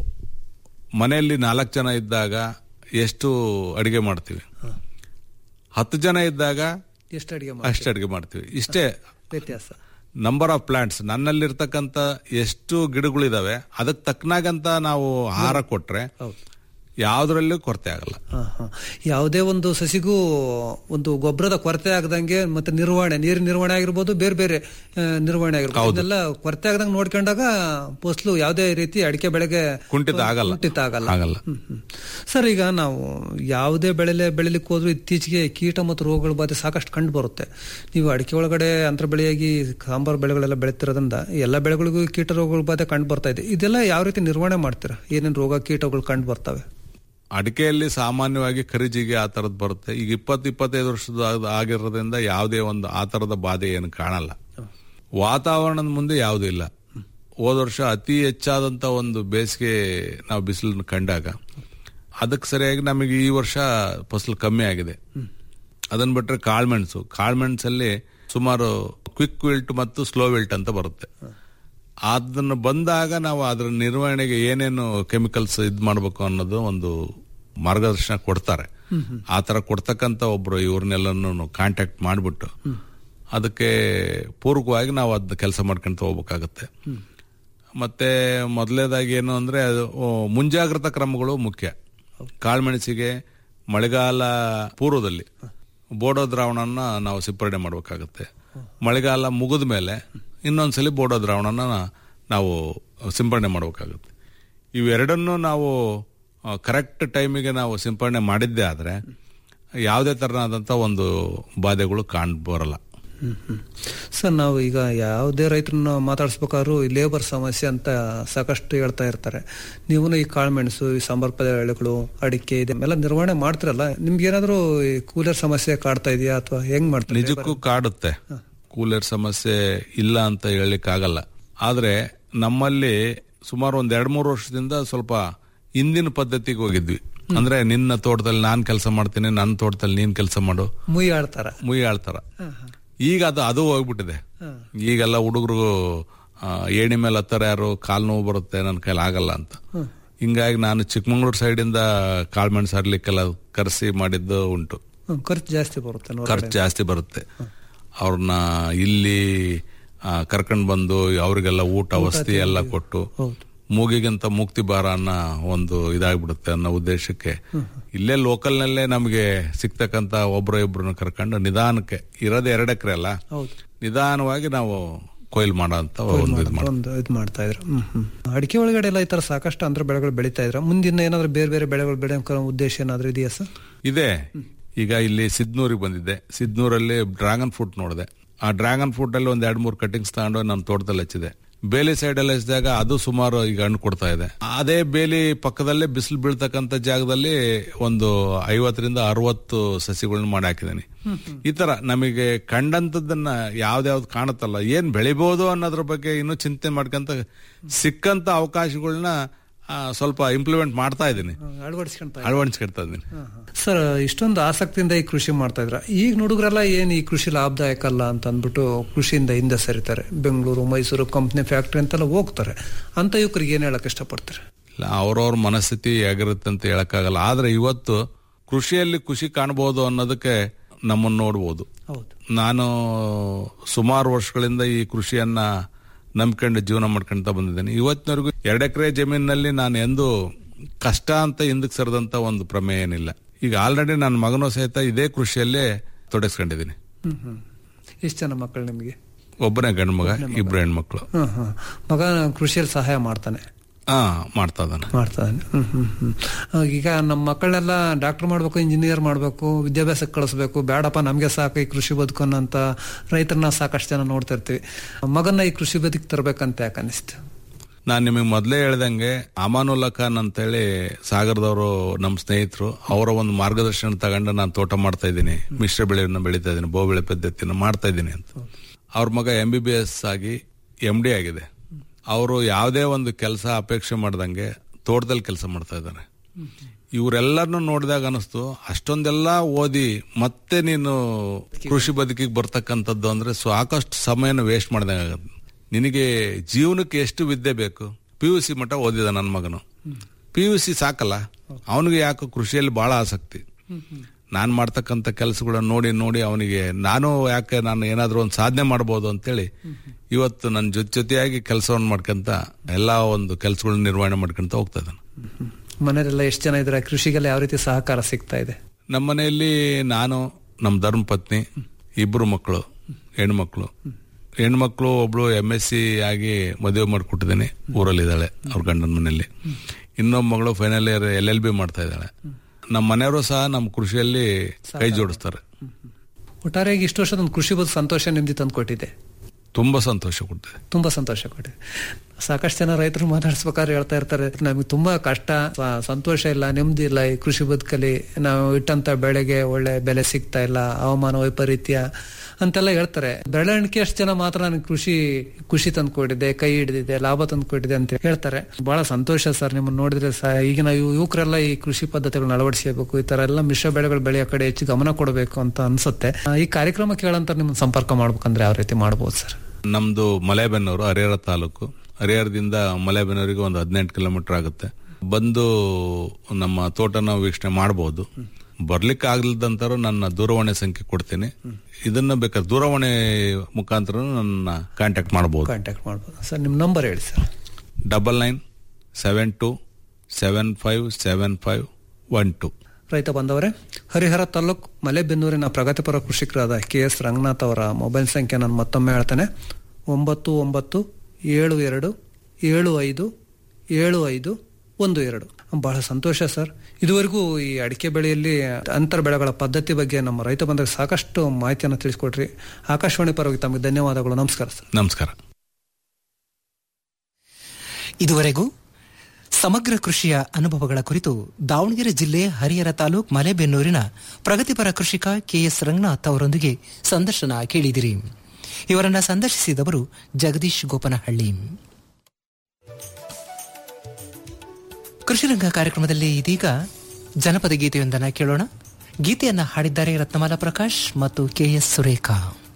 Speaker 2: ಮನೆಯಲ್ಲಿ ನಾಲ್ಕು ಜನ ಇದ್ದಾಗ ಎಷ್ಟು ಅಡಿಗೆ ಮಾಡ್ತೀವಿ ಹತ್ತು ಜನ ಇದ್ದಾಗ
Speaker 1: ಎಷ್ಟು ಅಡಿಗೆ ಮಾಡಿ
Speaker 2: ಅಷ್ಟು ಅಡಿಗೆ ಮಾಡ್ತೀವಿ ಇಷ್ಟೇ
Speaker 1: ವ್ಯತ್ಯಾಸ
Speaker 2: ನಂಬರ್ ಆಫ್ ಪ್ಲಾಂಟ್ಸ್ ನನ್ನಲ್ಲಿರ್ತಕ್ಕಂಥ ಎಷ್ಟು ಗಿಡಗಳಿದಾವೆ ಅದಕ್ಕೆ ತಕ್ಕನಾಗಂತ ನಾವು ಆಹಾರ ಕೊಟ್ರೆ
Speaker 1: ಹೌದು
Speaker 2: ಯಾವ್ದ್ರಲ್ಲೂ ಕೊರತೆ ಆಗಲ್ಲ
Speaker 1: ಹಾ, ಹಾ. ಯಾವುದೇ ಒಂದು ಸಸಿಗೂ ಒಂದು ಗೊಬ್ಬರದ ಕೊರತೆ ಆಗದಂಗೆ ಮತ್ತೆ ನಿರ್ವಹಣೆ ನೀರಿನ ನಿರ್ವಹಣೆ ಆಗಿರ್ಬೋದು ಬೇರೆ ಬೇರೆ ಆ, ನಿರ್ವಹಣೆ ಆಗಿರ್ಬೋದು ಇದೆಲ್ಲ ಕೊರತೆ ಆಗದಂಗೆ ನೋಡ್ಕೊಂಡಾಗ ಫಸಲು ಯಾವುದೇ ರೀತಿ ಅಡಿಕೆ ಬೆಳೆಗೆ
Speaker 2: ಕುಂಠಿತ ಆಗಲ್ಲ
Speaker 1: ಕುಂಠಿತ ಆಗಲ್ಲ
Speaker 2: ಆಗಲ್ಲ
Speaker 1: ಹ್ಮ್, ಹ್ಮ್. ಸರ್ ಈಗ ನಾವು ಯಾವುದೇ ಬೆಳೆಲೆ ಬೆಳಿಲಿಕ್ಕೆ ಹೋದ್ರೂ ಇತ್ತೀಚೆಗೆ ಕೀಟ ಮತ್ತು ರೋಗಗಳ ಬಾಧೆ ಸಾಕಷ್ಟು ಕಂಡು ಬರುತ್ತೆ ನೀವು ಅಡಿಕೆ ಒಳಗಡೆ ಅಂತರ ಬೆಳೆಯಾಗಿ ಸಾಂಬಾರು ಬೆಳೆಗಳೆಲ್ಲ ಬೆಳೀತಿರೋದ್ರಿಂದ ಎಲ್ಲ ಬೆಳೆಗಳಿಗೂ ಕೀಟ ರೋಗಗಳ ಬಾಧೆ ಕಂಡು ಬರ್ತಾ ಇದೆ ಇದೆಲ್ಲ ಯಾವ ರೀತಿ ನಿರ್ವಹಣೆ ಮಾಡ್ತೀರಾ ಏನೇನು ರೋಗ ಕೀಟಗಳು ಕಂಡು ಬರ್ತವೆ
Speaker 2: ಅಡಿಕೆಯಲ್ಲಿ ಸಾಮಾನ್ಯವಾಗಿ ಖರೀಜಿಗೆ ಆ ತರದ್ ಬರುತ್ತೆ ಈಗ ಇಪ್ಪತ್ತು ಇಪ್ಪತ್ತೈದು ವರ್ಷದ ಆಗ್- ಆಗಿರೋದ್ರಿಂದ ಯಾವುದೇ ಒಂದು ಆ ತರದ ಬಾಧೆ ಏನು ಕಾಣಲ್ಲ ವಾತಾವರಣದ ಮುಂದೆ ಯಾವುದೂ ಇಲ್ಲ ಹೋದ ವರ್ಷ ಅತಿ ಹೆಚ್ಚಾದಂತ ಒಂದು ಬೇಸಿಗೆ ನಾವು ಬಿಸಿಲನ್ನು ಕಂಡಾಗ ಅದಕ್ಕೆ ಸರಿಯಾಗಿ ನಮಗೆ ಈ ವರ್ಷ ಫಸಲು ಕಮ್ಮಿ ಆಗಿದೆ ಅದನ್ನ ಬಿಟ್ರೆ ಕಾಳ್ಮೆಣಸು ಕಾಳ್ಮೆಣಸಲ್ಲಿ ಸುಮಾರು ಕ್ವಿಕ್ ವಿಲ್ಟ್ ಮತ್ತು ಸ್ಲೋ ವಿಲ್ಟ್ ಅಂತ ಬರುತ್ತೆ ಅದನ್ನು ಬಂದಾಗ ನಾವು ಅದರ ನಿರ್ವಹಣೆಗೆ ಏನೇನು ಕೆಮಿಕಲ್ಸ್ ಇದ್ ಮಾಡಬೇಕು ಅನ್ನೋದು ಒಂದು ಮಾರ್ಗದರ್ಶನ ಕೊಡ್ತಾರೆ ಆ ತರ ಕೊಡ್ತಕ್ಕಂತ ಒಬ್ರು ಇವ್ರನ್ನೆಲ್ಲನೂ ಕಾಂಟ್ಯಾಕ್ಟ್ ಮಾಡಿಬಿಟ್ಟು ಅದಕ್ಕೆ ಪೂರ್ವಕವಾಗಿ ನಾವು ಅದನ್ನ ಕೆಲಸ ಮಾಡ್ಕೊಂತ ಹೋಗ್ಬೇಕಾಗತ್ತೆ ಮತ್ತೆ ಮೊದಲನೇದಾಗಿ ಏನು ಅಂದ್ರೆ ಅದು ಓ, ಮುಂಜಾಗ್ರತಾ ಕ್ರಮಗಳು ಮುಖ್ಯ ಕಾಳುಮೆಣಸಿಗೆ ಮಳೆಗಾಲ ಪೂರ್ವದಲ್ಲಿ ಬೋಡೋ ದ್ರಾವಣನ ನಾವು ಸಿಂಪರಣೆ ಮಾಡಬೇಕಾಗತ್ತೆ ಮಳೆಗಾಲ ಮುಗಿದ ಮೇಲೆ ಇನ್ನೊಂದ್ಸಲಿ ಬೋಡೋ ದ್ರಾವಣನ ನಾವು ಸಿಂಪರಣೆ ಮಾಡಬೇಕಾಗುತ್ತೆ ಇವೆರಡನ್ನೂ ನಾವು ಕರೆಕ್ಟ್ ಟೈಮಿಗೆ ನಾವು ಸಿಂಪರಣೆ ಮಾಡಿದ್ದೇ ಆದರೆ ಯಾವುದೇ ತರನಾದಂಥ ಒಂದು ಬಾಧೆಗಳು ಕಾಣ್ ಬರಲ್ಲ
Speaker 1: ಹ್ಮ್ ಹ್ಮ್ ಸರ್ ನಾವು ಈಗ ಯಾವುದೇ ರೈತರನ್ನ ಮಾತಾಡಿಸ್ಬೇಕಾದ್ರೂ ಈ ಲೇಬರ್ ಸಮಸ್ಯೆ ಅಂತ ಸಾಕಷ್ಟು ಹೇಳ್ತಾ ಇರ್ತಾರೆ ನೀವು ಈ ಕಾಳುಮೆಣಸು ಈ ಸಾಂಬಾರ್ ಪದಾರ್ಥಗಳು ಅಡಿಕೆ ಇದೆಲ್ಲ ನಿರ್ವಹಣೆ ಮಾಡ್ತಿರಲ್ಲ ನಿಮ್ಗೆ ಏನಾದರೂ ಈ ಕೂಲರ್ ಸಮಸ್ಯೆ ಕಾಡ್ತಾ ಇದೆಯಾ ಅಥವಾ ಹೆಂಗ್ ಮಾಡ್ತೀರಿ
Speaker 2: ನಿಜಕ್ಕೂ ಕಾಡುತ್ತೆ ಕೂಲರ್ ಸಮಸ್ಯೆ ಇಲ್ಲ ಅಂತ ಹೇಳಲಿಕ್ಕಾಗಲ್ಲ ಆದ್ರೆ ನಮ್ಮಲ್ಲಿ ಸುಮಾರು ಒಂದ್ ಎರಡ್ ಮೂರು ವರ್ಷದಿಂದ ಸ್ವಲ್ಪ ಹಿಂದಿನ ಪದ್ಧತಿಗೆ ಹೋಗಿದ್ವಿ ಅಂದ್ರೆ ನಿನ್ನ ತೋಟದಲ್ಲಿ ನಾನ್ ಕೆಲಸ ಮಾಡ್ತೀನಿ ನನ್ನ ತೋಟದಲ್ಲಿ ನೀನ್ ಕೆಲಸ ಮಾಡು
Speaker 1: ಮುಯಿ ಆಡ್ತಾರ
Speaker 2: ಮುಯಿ ಆಳ್ತಾರ ಈಗ ಅದು ಅದು ಹೋಗ್ಬಿಟ್ಟಿದೆ ಈಗೆಲ್ಲ ಹುಡುಗರು ಏಣಿ ಮೇಲೆ ಹತ್ತಾರೆ ಯಾರು ಕಾಲ್ ನೋವು ಬರುತ್ತೆ ನನ್ನ ಕೈಲಿ ಆಗಲ್ಲ ಅಂತ ಹಿಂಗಾಗಿ ನಾನು ಚಿಕ್ಕಮಂಗ್ಳೂರು ಸೈಡಿಂದ ಕಾಳ್ಮೆಣಸು ಹರ್ಲಿಕ್ಕೆಲ್ಲ ಕರೆಸಿ ಮಾಡಿದ್ದು ಉಂಟು
Speaker 1: ಹ್ಮ್, ಖರ್ಚು ಜಾಸ್ತಿ ಬರುತ್ತೆ ನೋಡಿ
Speaker 2: ಖರ್ಚು ಜಾಸ್ತಿ ಬರುತ್ತೆ ಅವ್ರನ್ನ ಇಲ್ಲಿ ಕರ್ಕೊಂಡು ಬಂದು ಅವರಿಗೆಲ್ಲ ಊಟ ವಸತಿ ಎಲ್ಲ ಕೊಟ್ಟು
Speaker 1: ಹೌದು
Speaker 2: ಮೂಗಿಗಿಂತ ಮುಕ್ತಿ ಭಾರ ಅನ್ನೋ ಒಂದು ಇದಾಗ್ಬಿಡುತ್ತೆ ಅನ್ನೋ ಉದ್ದೇಶಕ್ಕೆ ಇಲ್ಲೇ ಲೋಕಲ್ನಲ್ಲೇ ನಮಗೆ ಸಿಗ್ತಕ್ಕಂತ ಒಬ್ರು ಇಬ್ರನ್ನ ಕರ್ಕೊಂಡು ನಿಧಾನಕ್ಕೆ ಇರೋದೇ ಎರಡು ಎಕರೆ ಅಲ್ಲ
Speaker 1: ಹೌದು
Speaker 2: ನಿಧಾನವಾಗಿ ನಾವು ಕೊಯ್ಲು ಮಾಡೋ ಅಂತ ಒಂದು ಇದು ಮಾಡಿ
Speaker 1: ಒಂದು ಇದು ಮಾಡ್ತಾ ಇದ್ರು ಹ್ಮ್ ಹ್ಮ್ ಅಡಿಕೆ ಒಳಗಡೆ ಎಲ್ಲ ಈ ತರ ಸಾಕಷ್ಟು ಅಂತರ ಬೆಳೆಗಳು ಬೆಳೀತಾ ಇದ್ರ ಮುಂದಿನ ಏನಾದ್ರು ಬೇರೆ ಬೇರೆ ಬೆಳೆಗಳು ಬೆಳೆಯೋ ಉದ್ದೇಶ ಏನಾದ್ರು ಇದೆಯಾ ಸರ್
Speaker 2: ಇದೆ ಈಗ ಇಲ್ಲಿ ಸಿದ್ನೂರಿಗೆ ಬಂದಿದ್ದೆ ಸಿದ್ನೂರಲ್ಲಿ ಡ್ರ್ಯಾಗನ್ ಫ್ರೂಟ್ ನೋಡಿದೆ ಆ ಡ್ರ್ಯಾಗನ್ ಫ್ರೂಟ್ ಅಲ್ಲಿ ಒಂದ್ ಎರಡ್ ಮೂರು ಕಟಿಂಗ್ಸ್ ತಗೊಂಡು ನನ್ನ ತೋಟದಲ್ಲಿ ಹಚ್ಚಿದೆ ಬೇಲಿ ಸೈಡ್ ಅಲ್ಲಿ ಹಚ್ಚಿದಾಗ ಅದು ಸುಮಾರು ಈಗ ಹಣ್ಣು ಕೊಡ್ತಾ ಇದೆ ಅದೇ ಬೇಲಿ ಪಕ್ಕದಲ್ಲೇ ಬಿಸಿಲು ಬೀಳ್ತಕ್ಕಂತ ಜಾಗದಲ್ಲಿ ಒಂದು ಐವತ್ತರಿಂದ ಅರವತ್ತು ಸಸಿಗಳನ್ನ ಮಾಡಿ ಹಾಕಿದ್ದೀನಿ ಈ ತರ ನಮಗೆ ಕಂಡಂತದ್ದನ್ನ ಯಾವ್ದ್ಯಾವ್ದು ಕಾಣುತ್ತಲ್ಲ ಏನ್ ಬೆಳಿಬಹುದು ಅನ್ನೋದ್ರ ಬಗ್ಗೆ ಇನ್ನೂ ಚಿಂತೆ ಮಾಡ್ಕೊಂತ ಸಿಕ್ಕಂತ ಅವಕಾಶಗಳನ್ನ ಆ, ಸ್ವಲ್ಪ ಇಂಪ್ಲಿಮೆಂಟ್ ಮಾಡ್ತಾ ಇದ್ದೀನಿ
Speaker 1: ಅಳವಡಿಸ್ಕೊಂತ
Speaker 2: ಅಳವಡಿಸ್ಕೊಳ್ತಾ ಇದ್ದೀನಿ
Speaker 1: ಸರ್ ಇಷ್ಟೊಂದು ಆಸಕ್ತಿಯಿಂದ ಈ ಕೃಷಿ ಮಾಡ್ತಾ ಇದ್ರ ಈಗ ಹುಡುಗರೆಲ್ಲ ಏನ್ ಈ ಕೃಷಿ ಲಾಭದಾಯಕ ಅಲ್ಲ ಅಂತ ಅಂದ್ಬಿಟ್ಟು ಕೃಷಿಯಿಂದ ಹಿಂದೆ ಸರಿತಾರೆ ಬೆಂಗಳೂರು ಮೈಸೂರು ಕಂಪ್ನಿ ಫ್ಯಾಕ್ಟ್ರಿ ಅಂತೆಲ್ಲ ಹೋಗ್ತಾರೆ ಅಂತ ಯುವಕರಿಗೆ ಏನ್ ಹೇಳಕ್ ಇಷ್ಟಪಡ್ತಾರೆ
Speaker 2: ಇಲ್ಲ ಅವ್ರವ್ರ ಮನಸ್ಥಿತಿ ಹೇಗಿರುತ್ತೆ ಅಂತ ಹೇಳಕ್ಕಾಗಲ್ಲ ಆದ್ರೆ ಇವತ್ತು ಕೃಷಿಯಲ್ಲಿ ಖುಷಿ ಕಾಣಬಹುದು ಅನ್ನೋದಕ್ಕೆ ನಮ್ಮನ್ನು ನೋಡ್ಬೋದು
Speaker 1: ಹೌದು
Speaker 2: ನಾನು ಸುಮಾರು ವರ್ಷಗಳಿಂದ ಈ ಕೃಷಿಯನ್ನ ನಂಬ್ಕೊಂಡು ಜೀವನ ಮಾಡ್ಕೊಂತ ಬಂದಿದ್ದೇನೆ ಇವತ್ತಿನವರೆಗೂ ಎರಡು ಎಕರೆ ಜಮೀನಿನಲ್ಲಿ ನಾನು ಎಂದು ಕಷ್ಟ ಅಂತ ಹಿಂದಕ್ಕೆ ಸರಿದಂತ ಒಂದು ಪ್ರಮೇಯ ಏನಿಲ್ಲ ಈಗ ಆಲ್ರೆಡಿ ನನ್ನ ಮಗನೂ ಸಹಿತ ಇದೇ ಕೃಷಿಯಲ್ಲೇ ತೊಡಗಿಸ್ಕೊಂಡಿದ್ದೀನಿ
Speaker 1: ಹ್ಮ್ ಹ್ಮ್ ಎಷ್ಟು ಜನ ಮಕ್ಕಳು ನಿಮಗೆ
Speaker 2: ಒಬ್ಬನೇ ಗಂಡು ಮಗ ಇಬ್ರು ಹೆಣ್ಮಕ್ಳು
Speaker 1: ಹ್ಮ್ ಹ್ಮ್ ಮಗ ಕೃಷಿಯಲ್ಲಿ ಸಹಾಯ ಮಾಡ್ತಾನೆ
Speaker 2: ಹಾ ಮಾಡ್ತಾ ಇದ್ದಾನೆ
Speaker 1: ಮಾಡ್ತಾನೆ ಹ್ಮ್ ಹ್ಮ್ ಹ್ಮ್ ಆ, ಈಗ ನಮ್ಮ ಮಕ್ಕಳನ್ನೆಲ್ಲ ಡಾಕ್ಟರ್ ಮಾಡ್ಬೇಕು ಇಂಜಿನಿಯರ್ ಮಾಡ್ಬೇಕು ವಿದ್ಯಾಭ್ಯಾಸಕ್ಕೆ ಕಳಿಸ್ಬೇಕು ಬೇಡಪ್ಪ ನಮ್ಗೆ ಸಾಕು ಈ ಕೃಷಿ ಬದುಕನ್ನಂತ ರೈತರನ್ನ ಸಾಕಷ್ಟು ಜನ ನೋಡ್ತಾ ಇರ್ತೀವಿ ಮಗನ್ನ ಈ ಕೃಷಿ ಬದುಕು ತರಬೇಕಂತ ಯಾಕೆ ಅನಿಸ್ತು
Speaker 2: ನಾನು ನಿಮಗೆ ಮೊದಲೇ ಹೇಳ್ದಂಗೆ ಅಮಾನುಲ್ಲಾ ಖಾನ್ ಅಂತೇಳಿ ಸಾಗರದವರು ನಮ್ಮ ಸ್ನೇಹಿತರು ಅವರ ಒಂದು ಮಾರ್ಗದರ್ಶನ ತಗೊಂಡು ನಾನು ತೋಟ ಮಾಡ್ತಾ ಇದ್ದೀನಿ ಮಿಶ್ರ ಬೆಳೆಯನ್ನು ಬೆಳೀತಾ ಇದ್ದೀನಿ ಬೋಬೆಳೆ ಪದ್ಧತಿಯನ್ನು ಮಾಡ್ತಾ ಇದ್ದೀನಿ ಅಂತ ಅವ್ರ ಮಗ ಎಂ ಬಿ ಬಿ ಎಸ್ ಆಗಿ ಎಂ ಡಿ ಆಗಿದೆ ಅವರು ಯಾವುದೇ ಒಂದು ಕೆಲಸ ಅಪೇಕ್ಷೆ ಮಾಡ್ದಂಗೆ ತೋಟದಲ್ಲಿ ಕೆಲಸ ಮಾಡ್ತಾ ಇದ್ದಾರೆ ಇವರೆಲ್ಲರನ್ನು ನೋಡಿದಾಗ ಅನಿಸ್ತು ಅಷ್ಟೊಂದೆಲ್ಲ ಓದಿ ಮತ್ತೆ ನೀನು ಕೃಷಿ ಬದುಕಿಗೆ ಬರ್ತಕ್ಕಂಥದ್ದು ಅಂದ್ರೆ ಸಾಕಷ್ಟು ಸಮಯನ ವೇಸ್ಟ್ ಮಾಡ್ದಂಗೆ ಆಗತ್ತೆ ನಿನಗೆ ಜೀವನಕ್ಕೆ ಎಷ್ಟು ವಿದ್ಯೆ ಬೇಕು ಪಿ ಯು ಸಿ ಮಟ್ಟ ಓದಿದ ನನ್ನ ಮಗನು ಪಿ ಯು ಸಿ ಸಾಕಲ್ಲ ಅವನಿಗೆ ಯಾಕೆ ಕೃಷಿಯಲ್ಲಿ ಬಹಳ ಆಸಕ್ತಿ ನಾನು ಮಾಡ್ತಕ್ಕಂಥ ಕೆಲಸಗಳನ್ನ ನೋಡಿ ನೋಡಿ ಅವನಿಗೆ ನಾನು ಯಾಕೆ ನಾನು ಏನಾದರೂ ಒಂದು ಸಾಧನೆ ಮಾಡ್ಬೋದು ಅಂತೇಳಿ ಇವತ್ತು ನನ್ನ ಜೊತೆ ಜೊತೆಯಾಗಿ ಕೆಲಸವನ್ನು ಮಾಡ್ಕೊಂತ ಎಲ್ಲಾ ಒಂದು ಕೆಲಸಗಳನ್ನ ನಿರ್ವಹಣೆ ಮಾಡ್ಕೊಂತ ಹೋಗ್ತಾ ಇದ್ದಾನೆ
Speaker 1: ಮನೆಯಲ್ಲೆಲ್ಲ ಎಷ್ಟು ಜನ ಇದ್ರೆ ಕೃಷಿಗೆಲ್ಲ ಯಾವ ರೀತಿ ಸಹಕಾರ ಸಿಗ್ತಾ ಇದೆ
Speaker 2: ನಮ್ಮ ಮನೆಯಲ್ಲಿ ನಾನು ನಮ್ಮ ಧರ್ಮಪತ್ನಿ ಇಬ್ರು ಮಕ್ಕಳು ಹೆಣ್ಮಕ್ಳು ಹೆಣ್ಮಕ್ಳು ಒಬ್ಳು ಎಂ ಎಸ್ ಸಿ ಆಗಿ ಮದುವೆ ಮಾಡಿಕೊಟ್ಟಿದ್ದೇನೆ ಊರಲ್ಲಿದ್ದಾಳೆ ಅವ್ರ ಗಂಡನ ಮನೆಯಲ್ಲಿ ಇನ್ನೊಬ್ಬ ಮಗಳು final year L L B ಮಾಡ್ತಾ ಇದ್ದಾಳೆ ನಮ್ಮ ಮನೆಯವರು ಸಹ ನಮ್ಮ ಕೃಷಿಯಲ್ಲಿ ಕೈ ಜೋಡಿಸ್ತಾರೆ
Speaker 1: ಒಟ್ಟಾರೆಯಾಗಿ ಇಷ್ಟು ವರ್ಷದ ಒಂದು ಕೃಷಿ ಬದುಕು ಸಂತೋಷ ನೆಮ್ಮದಿ ತಂದು ಕೊಟ್ಟಿದೆ
Speaker 2: ತುಂಬಾ ಸಂತೋಷ ಕೊಡ್ತದೆ
Speaker 1: ತುಂಬಾ ಸಂತೋಷ ಕೊಟ್ಟಿದೆ ಸಾಕಷ್ಟು ಜನ ರೈತರು ಮಾತಾಡ್ಸ್ಬೇಕಾದ್ರೆ ಹೇಳ್ತಾ ಇರ್ತಾರೆ ನಮಗೆ ತುಂಬಾ ಕಷ್ಟ ಸ- ಸಂತೋಷ ಇಲ್ಲ ನೆಮ್ಮದಿ ಇಲ್ಲ ಈ ಕೃಷಿ ಬದುಕಲ್ಲಿ ನಾವು ಇಟ್ಟಂತ ಬೆಳೆಗೆ ಒಳ್ಳೆ ಬೆಲೆ ಸಿಗ್ತಾ ಇಲ್ಲ ಹವಾಮಾನ ವೈಪರೀತ್ಯ ಅಂತೆಲ್ಲ ಹೇಳ್ತಾರೆ ಬೆಳವಣಿಗೆ ಅಷ್ಟು ಜನ ಮಾತ್ರ ನನಗೆ ಕೃಷಿ ಖುಷಿ ತಂದ್ಕೊಟ್ಟಿದೆ ಕೈ ಹಿಡಿದಿದೆ ಲಾಭ ತಂದ್ಕೊಟ್ಟಿದೆ ಅಂತ ಹೇಳ್ತಾರೆ ಬಹಳ ಸಂತೋಷ ಸರ್ ನಿಮ್ಮನ್ನ ನೋಡಿದ್ರೆ ಸ ಈಗಿನ ಯು- ಯುವಕರೆಲ್ಲ ಈ ಕೃಷಿ ಪದ್ಧತಿಗಳನ್ನ ಅಳವಡಿಸಬೇಕು ಈ ತರ ಎಲ್ಲ ಮಿಶ್ರ ಬೆಳೆಗಳು ಬೆಳೆಯೋ ಕಡೆ ಹೆಚ್ಚು ಗಮನ ಕೊಡಬೇಕು ಅಂತ ಅನ್ಸುತ್ತೆ ಆ, ಈ ಕಾರ್ಯಕ್ರಮ ಕೇಳಂತ ನಿಮ್ಮನ್ನ ಸಂಪರ್ಕ ಮಾಡ್ಬೇಕಂದ್ರೆ ಯಾವ ರೀತಿ ಮಾಡ್ಬೋದು ಸರ್
Speaker 2: ನಮ್ದು ಮಲೆಬೆನ್ನೂರು ಹರಿಹರ ತಾಲೂಕು ಹರಿಹರದಿಂದ ಮಲೆಬೆನ್ನೂರಿಗೆ ಒಂದು ಹದಿನೆಂಟು ಕಿಲೋಮೀಟರ್ ಆಗುತ್ತೆ ಬಂದು ನಮ್ಮ ತೋಟನ ವೀಕ್ಷಣೆ ಮಾಡಬಹುದು ಬರ್ಲಿಕ್ಕೆ ಆಗ್ಲಿದ್ದಂತಾರು ನನ್ನ ದೂರವಾಣಿ ಸಂಖ್ಯೆ ಕೊಡ್ತೀನಿ ಇದನ್ನ ಬೇಕಾದ್ರೆ ದೂರವಾಣಿ ಮುಖಾಂತರ ನನ್ನ ಕಾಂಟ್ಯಾಕ್ಟ್ ಮಾಡಬಹುದು
Speaker 1: ಕಾಂಟ್ಯಾಕ್ಟ್ ಮಾಡ್ಬೋದು ಸರ್ ನಿಮ್ಮ ನಂಬರ್ ಹೇಳಿ sir
Speaker 2: double nine seven two seven five seven five one two
Speaker 1: ರೈತ ಬಂದವರೇ ಹರಿಹರ ತಾಲೂಕ್ ಮಲೆಬೆನ್ನೂರಿನ ಪ್ರಗತಿಪರ ಕೃಷಿಕರಾದ ಕೆ ಎಸ್ ರಂಗನಾಥ್ ಅವರ ಮೊಬೈಲ್ ಸಂಖ್ಯೆ ನಾನು ಮತ್ತೊಮ್ಮೆ ಹೇಳ್ತೇನೆ ಒಂಬತ್ತು ಒಂಬತ್ತು ಏಳು ಎರಡು ಏಳು ಐದು ಏಳು ಐದು ಒಂದು ಎರಡು ಬಹಳ ಸಂತೋಷ ಸರ್ ಇದುವರೆಗೂ ಈ ಅಡಿಕೆ ಬೆಳೆಯಲ್ಲಿ ಅಂತರ ಬೆಳೆಗಳ ಪದ್ಧತಿ ಬಗ್ಗೆ ನಮ್ಮ ರೈತ ಬಂದಾಗ ಸಾಕಷ್ಟು ಮಾಹಿತಿಯನ್ನು ತಿಳಿಸ್ಕೊಟ್ರಿ ಆಕಾಶವಾಣಿ ಪರವಾಗಿ ತಮಗೆ ಧನ್ಯವಾದಗಳು ನಮಸ್ಕಾರ ಸರ್
Speaker 2: ನಮಸ್ಕಾರ
Speaker 3: ಇದುವರೆಗೂ ಸಮಗ್ರ ಕೃಷಿಯ ಅನುಭವಗಳ ಕುರಿತು ದಾವಣಗೆರೆ ಜಿಲ್ಲೆ ಹರಿಹರ ತಾಲೂಕ್ ಮಲೆಬೆನ್ನೂರಿನ ಪ್ರಗತಿಪರ ಕೃಷಿಕ ಕೆಎಸ್ ರಂಗನಾಥ್ ಅವರೊಂದಿಗೆ ಸಂದರ್ಶನ ಕೇಳಿದಿರಿ ಇವರನ್ನ ಸಂದರ್ಶಿಸಿದವರು ಜಗದೀಶ್ ಗೋಪನಹಳ್ಳಿ ಕೃಷಿರಂಗ ಕಾರ್ಯಕ್ರಮದಲ್ಲಿ ಇದೀಗ ಜನಪದ ಗೀತೆಯೊಂದನ್ನು ಕೇಳೋಣ ಗೀತೆಯನ್ನ ಹಾಡಿದ್ದಾರೆ ರತ್ನಮಾಲಾ ಪ್ರಕಾಶ್ ಮತ್ತು ಕೆಎಸ್ ಸುರೇಖಾ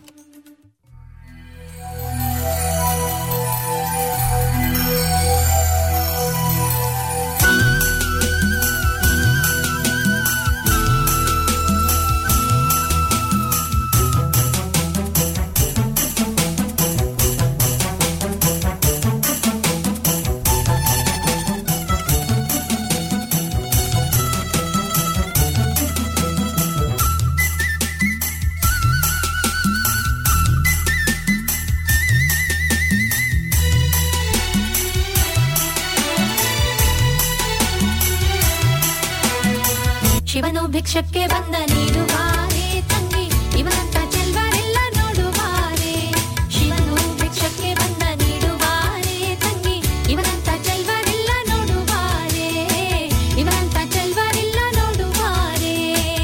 Speaker 4: ಶಿವನು ಭಿಕ್ಷಕ್ಕೆ ಬಂದ ನೀಡುವಾರೆ ತಂಗಿ ಇವನಂತ ಚೆಲ್ವರೆಲ್ಲ ನೋಡುವಾರೆ ಶಿವನು ಭಿಕ್ಷಕ್ಕೆ ಬಂದ ನೀಡುವಾರೆ ತಂಗಿ ಇವನಂತ ಚೆಲ್ವರೆಲ್ಲ ನೋಡುವಾರೆ ಇವನಂತ ಚೆಲ್ವರೆಲ್ಲ ನೋಡುವಾರೆ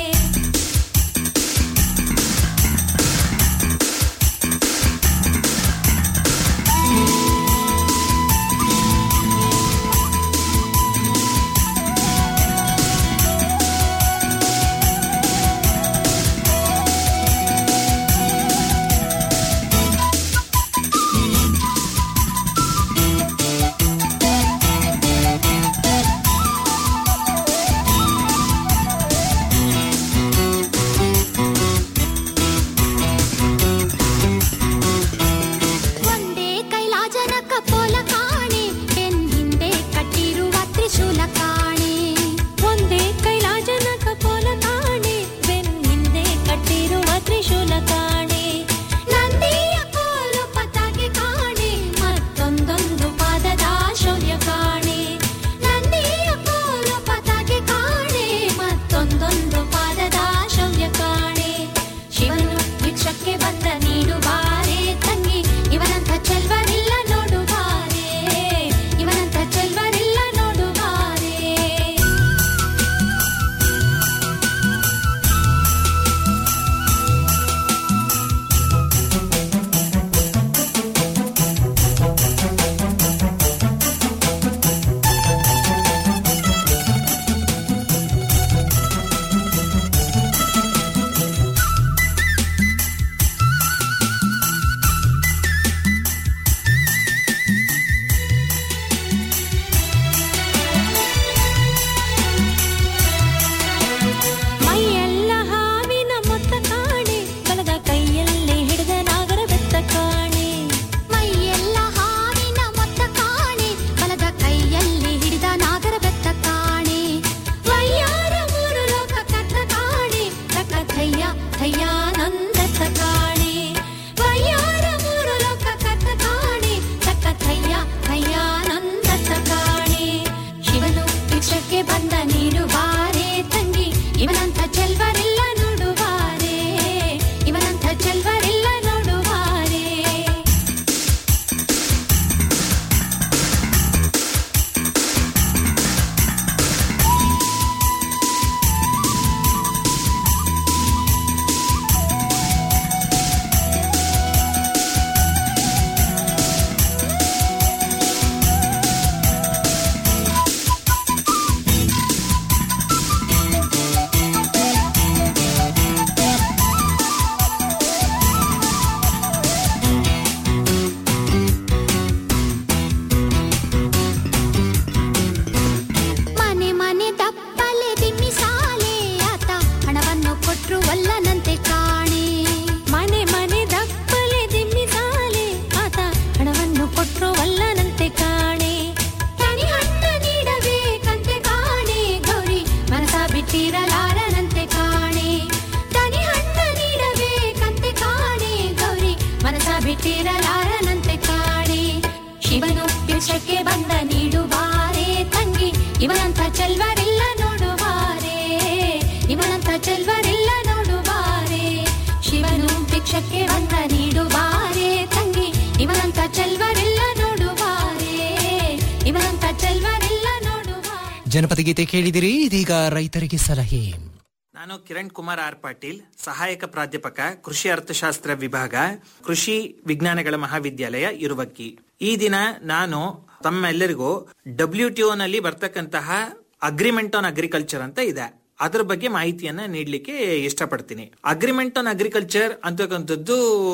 Speaker 4: ಒಂದೇ ಕೈಲಾಜನ ಕಪೋಲ ಕಾಣೆ ಬೆನ್ ಹಿಂದೆ ಕಟ್ಟಿರುವ ತ್ರಿಶೂಲ ಕಾಣೆ ಒಂದೇ ಕೈಲಾಜನ ಕಪೋಲ ಕಾಣೆ ಬೆನ್ ಹಿಂದೆ ಕಟ್ಟಿರುವ ತ್ರಿಶೂಲ ಕಾಣೆ ನಂದಿಯ ಕೋಲು ಪತಾಕೆ ಕಾಣೆ ಮತ್ತೊಂದೊಂದು ಪಾದದ ಶೌರ್ಯ ಕಾಣೆ ನಂದಿಯ ಕೋಲು ಪತಾಕೆ ಕಾಣೆ ಮತ್ತೊಂದೊಂದು ಪಾದದ ಶೌರ್ಯ ಕಾಣೆ ಶಿವನು ಭಿಕ್ಷಕ್ಕೆ ಬಂದ ನೀಡುವಾರೆ ತಂಗಿ ಇವನಂತ ಚೆಲ್ವರಿಲ್ಲ ನೋಡುವಾರೆ ಇವನಂತ ಚೆಲ್ವರಿಲ್ಲ ನೋಡುವಾರೆ ಮೈಯೆಲ್ಲ ಹಾವಿನ ಮೊತ್ತ ಕಾಣೆ ಬಲದ ಕೈಯಲ್ಲಿ ಹಿಡಿದ ನಾಗರ ಬೆತ್ತ ಕಾಣೆ ಮೈಯೆಲ್ಲ ಹಾವಿನ ಮೊತ್ತ ಕಾಣೆ ಬಲದ ಕೈಯಲ್ಲಿ ಹಿಡಿದ ನಾಗರ ಬೆತ್ತ ಕಾಣೆ ವಯ್ಯಾರ ಮೂರು ಲೋಕ ಕತ್ತ ಕಾಣೆ ತಕ್ಕ ಥಯ್ಯ ಥಯ್ಯಾನಂದತ್ತ ಕಾಣೆ ವಯ್ಯಾರ ಮೂರು ಲೋಕ ಕತ್ತ ಕಾಣೆ ತಕ್ಕ ಥಯ್ಯ ಥಯ್ಯಾನಂದತ್ತ ಕಾಣೆ ಶಿವನು ಭಿಕ್ಷಕ್ಕೆ ಬಂದ ನೀಡುವಾರೆ ತಂಗಿ ಇವನಂತ ಚೆಲ್ವರಿಲ್ಲ ನೋಡುವಾರೆ ಇವನಂತ ಚೆಲ್ವರಿಲ್ಲ ನೋಡುವಾರೆ ಮನೆ ಮನೆ ದಪ್ಪಲೆ ದಿಮ್ಮಿ ಸಾಲೆ ಆತ ಹಣವನ್ನು ಕೊಟ್ರು ಒಲ್ಲನಂತೆ ಕಾಣೆ ಮನೆ ಮನೆ ದಪ್ಪಲೆ ದಿಮ್ಮಿ ಸಾಲೆ ಆತ ಹಣವನ್ನು ಕೊಟ್ರು ಒಲ್ಲನಂತೆ ಕಾಣೆ ತನಿ ಹಣ್ಣ ನೀಡಬೇಕಂತೆ ಕಾಣೆ ಗೌರಿ ಮನಸ ಬಿಟ್ಟಿರಲಾರನಂತೆ ಕಾಣೆ ತನಿ ಹಣ್ಣ ನೀಡಬೇಕಂತೆ ಕಾಣೆ ಗೌರಿ ಮನಸ ಬಿಟ್ಟಿರಲಾರನಂತೆ ಕಾಣೆ ಶಿವನು ಭಿಕ್ಷಕ್ಕೆ ಬಂದ ನೀಡುವಾರೆ ತಂಗಿ ಇವನಂತ ಚೆಲ್ ಇವನಂತ ಚೆಲ್ವರೆಲ್ಲ ನೋಡುವಾರೆ ಶಿವನು ಭಿಕ್ಷಕ್ಕೆ ಬಂದ ನೀಡುವಾರೆ ತಂಗಿ ಇವನಂತ ಚೆಲ್ವರೆಲ್ಲ ನೋಡುವಾರೆ ಇವನಂತ ಚೆಲ್ವರೆಲ್ಲ ನೋಡುವಾರೆ
Speaker 3: ಜನಪದ ಗೀತೆ ಕೇಳಿದಿರಿ ಇದೀಗ ರೈತರಿಗೆ ಸಲಹೆ
Speaker 5: ನಾನು ಕಿರಣ್ ಕುಮಾರ್ ಆರ್ ಪಾಟೀಲ್ ಸಹಾಯಕ ಪ್ರಾಧ್ಯಾಪಕ ಕೃಷಿ ಅರ್ಥಶಾಸ್ತ್ರ ವಿಭಾಗ ಕೃಷಿ ವಿಜ್ಞಾನಗಳ ಮಹಾವಿದ್ಯಾಲಯ ಇರುವಕ್ಕಿ ಈ ದಿನ ನಾನು ತಮ್ಮೆಲ್ಲರಿಗೂ ಡಬ್ಲ್ಯೂ ಟಿ ನಲ್ಲಿ ಬರ್ತಕ್ಕಂತಹ ಅಗ್ರಿಮೆಂಟ್ ಆನ್ ಅಗ್ರಿಕಲ್ಚರ್ ಅಂತ ಇದೆ ಅದ್ರ ಬಗ್ಗೆ ಮಾಹಿತಿಯನ್ನ ನೀಡಲಿಕ್ಕೆ ಇಷ್ಟಪಡ್ತೀನಿ ಅಗ್ರಿಮೆಂಟ್ ಆನ್ ಅಗ್ರಿಕಲ್ಚರ್ ಅಂತಕ್ಕಂಥದ್ದು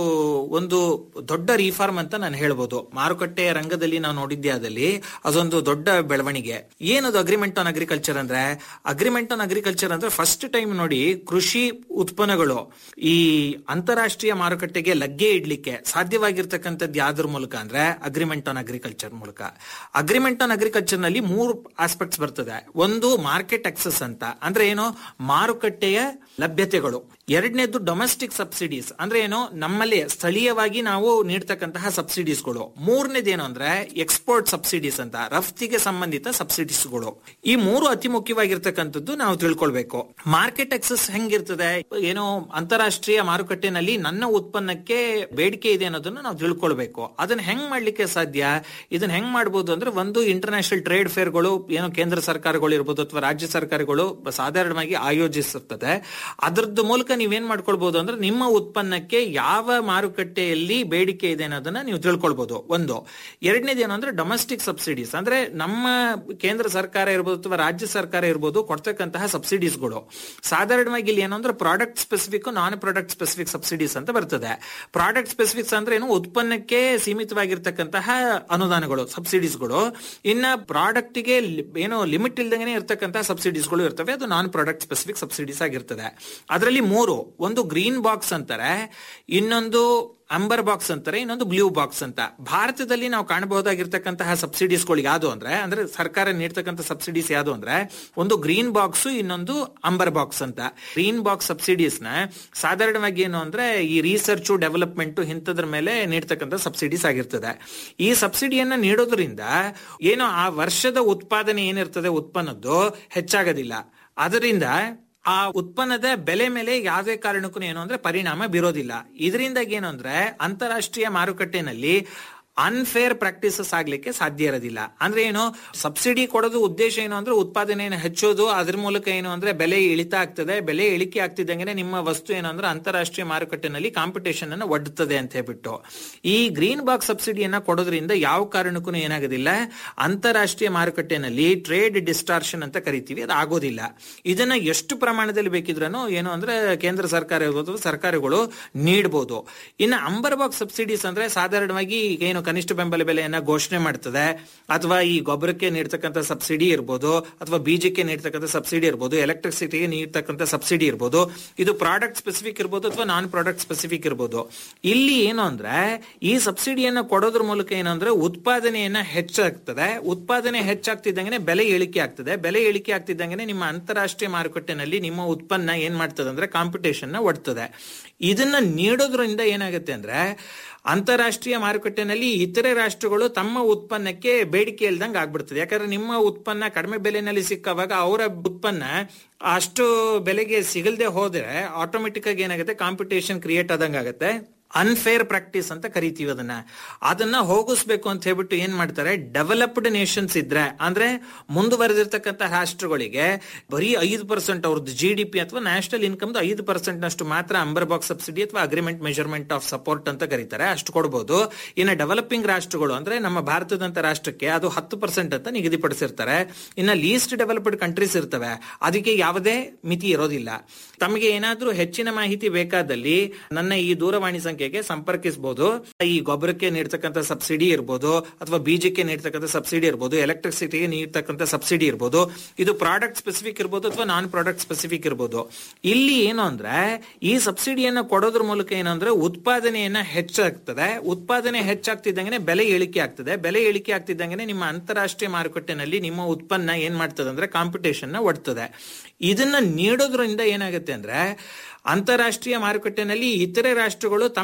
Speaker 5: ಒಂದು ದೊಡ್ಡ ರಿಫಾರ್ಮ್ ಅಂತ ನಾನು ಹೇಳ್ಬೋದು ಮಾರುಕಟ್ಟೆ ರಂಗದಲ್ಲಿ ನಾವು ನೋಡಿದ್ದೇ ಆದಲ್ಲಿ ಅದೊಂದು ದೊಡ್ಡ ಬೆಳವಣಿಗೆ ಏನದು ಅಗ್ರಿಮೆಂಟ್ ಆನ್ ಅಗ್ರಿಕಲ್ಚರ್ ಅಂದ್ರೆ ಅಗ್ರಿಮೆಂಟ್ ಆನ್ ಅಗ್ರಿಕಲ್ಚರ್ ಅಂದ್ರೆ ಫಸ್ಟ್ ಟೈಮ್ ನೋಡಿ ಕೃಷಿ ಉತ್ಪನ್ನಗಳು ಈ ಅಂತಾರಾಷ್ಟ್ರೀಯ ಮಾರುಕಟ್ಟೆಗೆ ಲಗ್ಗೆ ಇಡ್ಲಿಕ್ಕೆ ಸಾಧ್ಯವಾಗಿರ್ತಕ್ಕಂಥದ್ದು ಯಾವ್ದ್ರ ಮೂಲಕ ಅಂದ್ರೆ ಅಗ್ರಿಮೆಂಟ್ ಆನ್ ಅಗ್ರಿಕಲ್ಚರ್ ಮೂಲಕ ಅಗ್ರಿಮೆಂಟ್ ಆನ್ ಅಗ್ರಿಕಲ್ಚರ್ ನಲ್ಲಿ ಮೂರು ಆಸ್ಪೆಕ್ಟ್ಸ್ ಬರ್ತದೆ ಒಂದು ಮಾರ್ಕೆಟ್ ಆಕ್ಸೆಸ್ ಅಂತ ಅಂದ್ರೆ ಏನು ಮಾರುಕಟ್ಟೆಯ ಲಭ್ಯತೆಗಳು ಎರಡನೇದು ಡೊಮೆಸ್ಟಿಕ್ ಸಬ್ಸಿಡೀಸ್ ಅಂದ್ರೆ ಏನು ನಮ್ಮಲ್ಲಿ ಸ್ಥಳೀಯವಾಗಿ ನಾವು ನೀಡ್ತಕ್ಕಂತಹ ಸಬ್ಸಿಡೀಸ್ಗಳು ಮೂರನೇದು ಏನು ಅಂದ್ರೆ ಎಕ್ಸ್ಪೋರ್ಟ್ ಸಬ್ಸಿಡೀಸ್ ಅಂತ ರಫ್ತಿಗೆ ಸಂಬಂಧಿತ ಸಬ್ಸಿಡೀಸ್ಗಳು ಈ ಮೂರು ಅತಿ ಮುಖ್ಯವಾಗಿರ್ತಕ್ಕಂಥದ್ದು ನಾವು ತಿಳ್ಕೊಳ್ಬೇಕು ಮಾರ್ಕೆಟ್ ಆಕ್ಸೆಸ್ ಹೆಂಗಿರ್ತದೆ ಏನೋ ಅಂತಾರಾಷ್ಟ್ರೀಯ ಮಾರುಕಟ್ಟೆನಲ್ಲಿ ನನ್ನ ಉತ್ಪನ್ನಕ್ಕೆ ಬೇಡಿಕೆ ಇದೆ ಅನ್ನೋದನ್ನ ನಾವು ತಿಳ್ಕೊಳ್ಬೇಕು ಅದನ್ನ ಹೆಂಗ್ ಮಾಡ್ಲಿಕ್ಕೆ ಸಾಧ್ಯ ಇದನ್ನ ಹೆಂಗ್ ಮಾಡ್ಬೋದು ಅಂದ್ರೆ ಒಂದು ಇಂಟರ್ನ್ಯಾಷನಲ್ ಟ್ರೇಡ್ ಫೇರ್ಗಳು ಏನೋ ಕೇಂದ್ರ ಸರ್ಕಾರಗಳು ಇರ್ಬೋದು ಅಥವಾ ರಾಜ್ಯ ಸರ್ಕಾರಗಳು ಸಾಧಾರಣವಾಗಿ ಆಯೋಜಿಸುತ್ತದೆ ಅದರದ್ದು ಮೂಲಕ ನೀವೇನ್ ಮಾಡ್ಕೊಳ್ಬಹುದು ಅಂದ್ರೆ ನಿಮ್ಮ ಉತ್ಪನ್ನಕ್ಕೆ ಯಾವ ಮಾರುಕಟ್ಟೆಯಲ್ಲಿ ಬೇಡಿಕೆ ಇದೆ ಅನ್ನೋದನ್ನ ನೀವು ತಿಳ್ಕೊಳ್ಬಹುದು ಒಂದು ಎರಡನೇದು ಏನು ಅಂದ್ರೆ ಡೊಮೆಸ್ಟಿಕ್ ಸಬ್ಸಿಡೀಸ್ ಅಂದ್ರೆ ನಮ್ಮ ಕೇಂದ್ರ ಸರ್ಕಾರ ಇರ್ಬೋದು ಅಥವಾ ರಾಜ್ಯ ಸರ್ಕಾರ ಇರ್ಬೋದು ಕೊಡ್ತಕ್ಕಂತಹ ಸಬ್ಸಿಡೀಸ್ಗಳು ಸಾಧಾರಣವಾಗಿ ಇಲ್ಲಿ ಏನಂದ್ರೆ product specific non product specific subsidies ಅಂತ ಬರ್ತದೆ ಪ್ರಾಡಕ್ಟ್ ಸ್ಪೆಸಿಫಿಕ್ಸ್ ಅಂದ್ರೆ ಏನು ಉತ್ಪನ್ನಕ್ಕೆ ಸೀಮಿತವಾಗಿರ್ತಕ್ಕಂತಹ ಅನುದಾನಗಳು ಸಬ್ಸಿಡೀಸ್ಗಳು ಇನ್ನ ಪ್ರಾಡಕ್ಟ್ ಗೆ ಲಿ- ಏನೋ ಲಿಮಿಟ್ ಇಲ್ದಂಗೆ ಇರ್ತಕ್ಕಂತಹ ಸಬ್ಸಿಡೀಸ್ಗಳು ಇರ್ತವೆ ಅದು ನಾನ್ ಪ್ರಾಡಕ್ಟ್ ಸ್ಪೆಸಿಫಿಕ್ ಸಬ್ಸಿಡೀಸ್ ಆಗಿರ್ತದೆ ಅದರಲ್ಲಿ ಮೂರು ಒಂದು ಗ್ರೀನ್ ಬಾಕ್ಸ್ ಅಂತಾರೆ ಇನ್ನೊಂದು ಅಂಬರ್ ಬಾಕ್ಸ್ ಅಂತಾರೆ ಇನ್ನೊಂದು ಬ್ಲೂ ಬಾಕ್ಸ್ ಅಂತ ಭಾರತದಲ್ಲಿ ನಾವು ಕಾಣಬಹುದಾಗಿರ್ತಕ್ಕಂತಹ ಸಬ್ಸಿಡೀಸ್ಗಳು ಯಾವುದು ಅಂದ್ರೆ ಅಂದ್ರೆ ಸರ್ಕಾರ ನೀಡ್ತಕ್ಕಂಥ ಸಬ್ಸಿಡೀಸ್ ಯಾವುದು ಅಂದ್ರೆ ಒಂದು ಗ್ರೀನ್ ಬಾಕ್ಸ್ ಇನ್ನೊಂದು ಅಂಬರ್ ಬಾಕ್ಸ್ ಅಂತ ಗ್ರೀನ್ ಬಾಕ್ಸ್ ಸಬ್ಸಿಡೀಸ್ ನ ಸಾಧಾರಣವಾಗಿ ಏನು ಅಂದ್ರೆ ಈ ರಿಸರ್ಚ್ ಡೆವಲಪ್ಮೆಂಟ್ ಇಂಥದ್ರ ಮೇಲೆ ನೀಡ್ತಕ್ಕಂಥ ಸಬ್ಸಿಡೀಸ್ ಆಗಿರ್ತದೆ ಈ ಸಬ್ಸಿಡಿಯನ್ನ ನೀಡೋದ್ರಿಂದ ಏನು ಆ ವರ್ಷದ ಉತ್ಪಾದನೆ ಏನಿರ್ತದೆ ಉತ್ಪನ್ನದ್ದು ಹೆಚ್ಚಾಗೋದಿಲ್ಲ ಅದರಿಂದ ಆ ಉತ್ಪನ್ನದ ಬೆಲೆ ಮೇಲೆ ಯಾವುದೇ ಕಾರಣಕ್ಕೂ ಏನು ಅಂದ್ರೆ ಪರಿಣಾಮ ಬೀರೋದಿಲ್ಲ ಇದರಿಂದಾಗಿ ಏನು ಅಂದ್ರೆ ಅಂತಾರಾಷ್ಟ್ರೀಯ ಮಾರುಕಟ್ಟೆನಲ್ಲಿ ಅನ್ಫೇರ್ ಪ್ರಾಕ್ಟೀಸಸ್ ಆಗ್ಲಿಕ್ಕೆ ಸಾಧ್ಯ ಇರೋದಿಲ್ಲ ಅಂದ್ರೆ ಏನು ಸಬ್ಸಿಡಿ ಕೊಡೋದು ಉದ್ದೇಶ ಏನು ಅಂದ್ರೆ ಉತ್ಪಾದನೆಯನ್ನು ಹೆಚ್ಚೋದು ಅದ್ರ ಮೂಲಕ ಏನು ಅಂದ್ರೆ ಬೆಲೆ ಇಳಿತ ಆಗ್ತದೆ ಬೆಲೆ ಇಳಿಕೆ ಆಗ್ತಿದ್ದಂಗೆ ನಿಮ್ಮ ವಸ್ತು ಏನು ಅಂದ್ರೆ ಅಂತಾರಾಷ್ಟ್ರೀಯ ಮಾರುಕಟ್ಟೆನಲ್ಲಿ ಕಾಂಪಿಟೇಷನ್ ಅನ್ನು ಒಡ್ಡುತ್ತದೆ ಅಂತ ಹೇಳ್ಬಿಟ್ಟು ಈ ಗ್ರೀನ್ ಬಾಕ್ಸ್ ಸಬ್ಸಿಡಿಯನ್ನ ಕೊಡೋದ್ರಿಂದ ಯಾವ ಕಾರಣಕ್ಕೂ ಏನಾಗೋದಿಲ್ಲ ಅಂತಾರಾಷ್ಟ್ರೀಯ ಮಾರುಕಟ್ಟೆನಲ್ಲಿ ಟ್ರೇಡ್ ಡಿಸ್ಟಾರ್ಷನ್ ಅಂತ ಕರಿತೀವಿ ಅದು ಆಗೋದಿಲ್ಲ ಇದನ್ನ ಎಷ್ಟು ಪ್ರಮಾಣದಲ್ಲಿ ಬೇಕಿದ್ರೂ ಏನು ಅಂದ್ರೆ ಕೇಂದ್ರ ಸರ್ಕಾರ ಇರ್ಬೋದು ಸರ್ಕಾರಗಳು ನೀಡಬಹುದು ಇನ್ನು ಅಂಬರ್ ಬಾಕ್ಸ್ ಸಬ್ಸಿಡೀಸ್ ಅಂದ್ರೆ ಸಾಧಾರಣವಾಗಿ ಈಗ ಏನು ಕನಿಷ್ಠ ಬೆಂಬಲ ಬೆಲೆಯನ್ನ ಘೋಷಣೆ ಮಾಡ್ತದೆ ಅಥವಾ ಈ ಗೊಬ್ಬರಕ್ಕೆ ನೀಡ್ತಕ್ಕಂಥ ಸಬ್ಸಿಡಿ ಇರ್ಬೋದು ಅಥವಾ ಬೀಜಕ್ಕೆ ನೀಡ್ತಕ್ಕಂಥ ಸಬ್ಸಿಡಿ ಇರ್ಬೋದು ಎಲೆಕ್ಟ್ರಿಸಿಟಿಗೆ ನೀಡ್ತಕ್ಕಂಥ ಸಬ್ಸಿಡಿ ಇರ್ಬೋದು ಇದು ಪ್ರಾಡಕ್ಟ್ ಸ್ಪೆಸಿಫಿಕ್ ಇರ್ಬೋದು ಅಥವಾ ನಾನ್ ಪ್ರಾಡಕ್ಟ್ ಸ್ಪೆಸಿಫಿಕ್ ಇರ್ಬೋದು ಇಲ್ಲಿ ಏನು ಅಂದ್ರೆ ಈ ಸಬ್ಸಿಡಿಯನ್ನ ಕೊಡೋದ್ರ ಮೂಲಕ ಏನು ಅಂದ್ರೆ ಉತ್ಪಾದನೆಯನ್ನ ಹೆಚ್ಚಾಗ್ತದೆ ಉತ್ಪಾದನೆ ಹೆಚ್ಚಾಗ್ತಿದ್ದಂಗೆ ಬೆಲೆ ಇಳಿಕೆ ಆಗ್ತದೆ ಬೆಲೆ ಇಳಿಕೆ ಆಗ್ತಿದ್ದಂಗೆ ನಿಮ್ಮ ಅಂತಾರಾಷ್ಟ್ರೀಯ ಮಾರುಕಟ್ಟೆನಲ್ಲಿ ನಿಮ್ಮ ಉತ್ಪನ್ನ ಏನ್ ಮಾಡ್ತದೆ ಅಂದ್ರೆ ಕಾಂಪಿಟೇಷನ್ ನ ಒಡ್ತದೆ ಇದನ್ನ ನೀಡೋದ್ರಿಂದ ಏನಾಗುತ್ತೆ ಅಂದ್ರೆ ಅಂತಾರಾಷ್ಟ್ರೀಯ ಮಾರುಕಟ್ಟೆನಲ್ಲಿ ಇತರೆ ರಾಷ್ಟ್ರಗಳು ತಮ್ಮ ಉತ್ಪನ್ನಕ್ಕೆ ಬೇಡಿಕೆ ಇಲ್ದಂಗೆ ಆಗ್ಬಿಡ್ತದೆ ಯಾಕಂದ್ರೆ ನಿಮ್ಮ ಉತ್ಪನ್ನ ಕಡಿಮೆ ಬೆಲೆನಲ್ಲಿ ಸಿಕ್ಕವಾಗ ಅವರ ಉತ್ಪನ್ನ ಅಷ್ಟು ಬೆಲೆಗೆ ಸಿಗಲ್ದೆ ಹೋದ್ರೆ ಆಟೋಮೆಟಿಕ್ ಆಗಿ ಏನಾಗುತ್ತೆ ಕಾಂಪಿಟೇಷನ್ ಕ್ರಿಯೇಟ್ ಆದಂಗೆ ಆಗುತ್ತೆ ಅನ್ಫೇರ್ ಪ್ರಾಕ್ಟೀಸ್ ಅಂತ ಕರಿತೀವಿ ಅದನ್ನ ಅದನ್ನ ಹೋಗಿಸ್ಬೇಕು ಅಂತ ಹೇಳ್ಬಿಟ್ಟು ಏನ್ ಮಾಡ್ತಾರೆ ಡೆವಲಪ್ಡ್ ನೇಷನ್ಸ್ ಇದ್ರೆ ಅಂದ್ರೆ ಮುಂದುವರೆದಿರ್ತಕ್ಕಂಥ ರಾಷ್ಟ್ರಗಳಿಗೆ ಬರೀ ಐದು ಪರ್ಸೆಂಟ್ ಅವ್ರದ್ದು ಜಿ ಡಿ ಪಿ ಅಥವಾ ನ್ಯಾಷನಲ್ ಇನ್ಕಮ್ ಐದು ಪರ್ಸೆಂಟ್ ನಷ್ಟು ಮಾತ್ರ ಅಂಬರ್ ಬಾಕ್ಸ್ ಸಬ್ಸಿಡಿ ಅಥವಾ ಅಗ್ರಿಮೆಂಟ್ ಮೆಜರ್ಮೆಂಟ್ ಆಫ್ ಸಪೋರ್ಟ್ ಅಂತ ಕರೀತಾರೆ ಅಷ್ಟು ಕೊಡಬಹುದು ಇನ್ನು ಡೆವಲಪಿಂಗ್ ರಾಷ್ಟ್ರಗಳು ಅಂದ್ರೆ ನಮ್ಮ ಭಾರತದಂತ ರಾಷ್ಟ್ರಕ್ಕೆ ಅದು ಹತ್ತು ಪರ್ಸೆಂಟ್ ಅಂತ ನಿಗದಿಪಡಿಸಿರ್ತಾರೆ ಇನ್ನ ಲೀಸ್ಟ್ ಡೆವಲಪ್ಡ್ ಕಂಟ್ರೀಸ್ ಇರ್ತವೆ ಅದಕ್ಕೆ ಯಾವುದೇ ಮಿತಿ ಇರೋದಿಲ್ಲ ತಮಗೆ ಏನಾದ್ರೂ ಹೆಚ್ಚಿನ ಮಾಹಿತಿ ಬೇಕಾದಲ್ಲಿ ನನ್ನ ಈ ದೂರವಾಣಿ ಸಂಖ್ಯೆಗೆ ಸಂಪರ್ಕಿಸಬಹುದು ಈ ಗೊಬ್ಬರಕ್ಕೆ ನೀಡ್ತಕ್ಕಂಥ ಸಬ್ಸಿಡಿ ಇರ್ಬೋದು ಅಥವಾ ಬೀಜಕ್ಕೆ ನೀಡ್ತಕ್ಕಂಥ ಸಬ್ಸಿಡಿ ಇರ್ಬೋದು ಎಲೆಕ್ಟ್ರಿಸಿಟಿಗೆ ನೀಡ್ತಕ್ಕಂಥ ಸಬ್ಸಿಡಿ ಇರ್ಬೋದು ಇದು ಪ್ರಾಡಕ್ಟ್ ಸ್ಪೆಸಿಫಿಕ್ ಇರ್ಬೋದು ಅಥವಾ ನಾನ್ ಪ್ರಾಡಕ್ಟ್ ಸ್ಪೆಸಿಫಿಕ್ ಇರ್ಬೋದು ಇಲ್ಲಿ ಏನು ಅಂದ್ರೆ ಈ ಸಬ್ಸಿಡಿಯನ್ನ ಕೊಡೋದ್ರ ಮೂಲಕ ಏನು ಅಂದ್ರೆ ಉತ್ಪಾದನೆಯನ್ನ ಹೆಚ್ಚಾಗ್ತದೆ ಉತ್ಪಾದನೆ ಹೆಚ್ಚಾಗ್ತಿದ್ದಂಗೆ ಬೆಲೆ ಇಳಿಕೆ ಆಗ್ತದೆ ಬೆಲೆ ಇಳಿಕೆ ಆಗ್ತಿದ್ದಂಗೆ ನಿಮ್ಮ ಅಂತಾರಾಷ್ಟ್ರೀಯ ಮಾರುಕಟ್ಟೆನಲ್ಲಿ ನಿಮ್ಮ ಉತ್ಪನ್ನ ಏನ್ ಮಾಡ್ತದೆ ಅಂದ್ರೆ ಕಾಂಪಿಟೇಷನ್ ನ ಒಡ್ತದೆ ಇದನ್ನ ನೀಡೋದ್ರಿಂದ ಏನಾಗುತ್ತೆ ಅಂದ್ರೆ ಅಂತಾರಾಷ್ಟ್ರೀಯ ಮಾರುಕಟ್ಟೆನಲ್ಲಿ ಇತರೆ ರಾಷ್ಟ್ರಗಳು ತಮ್ಮ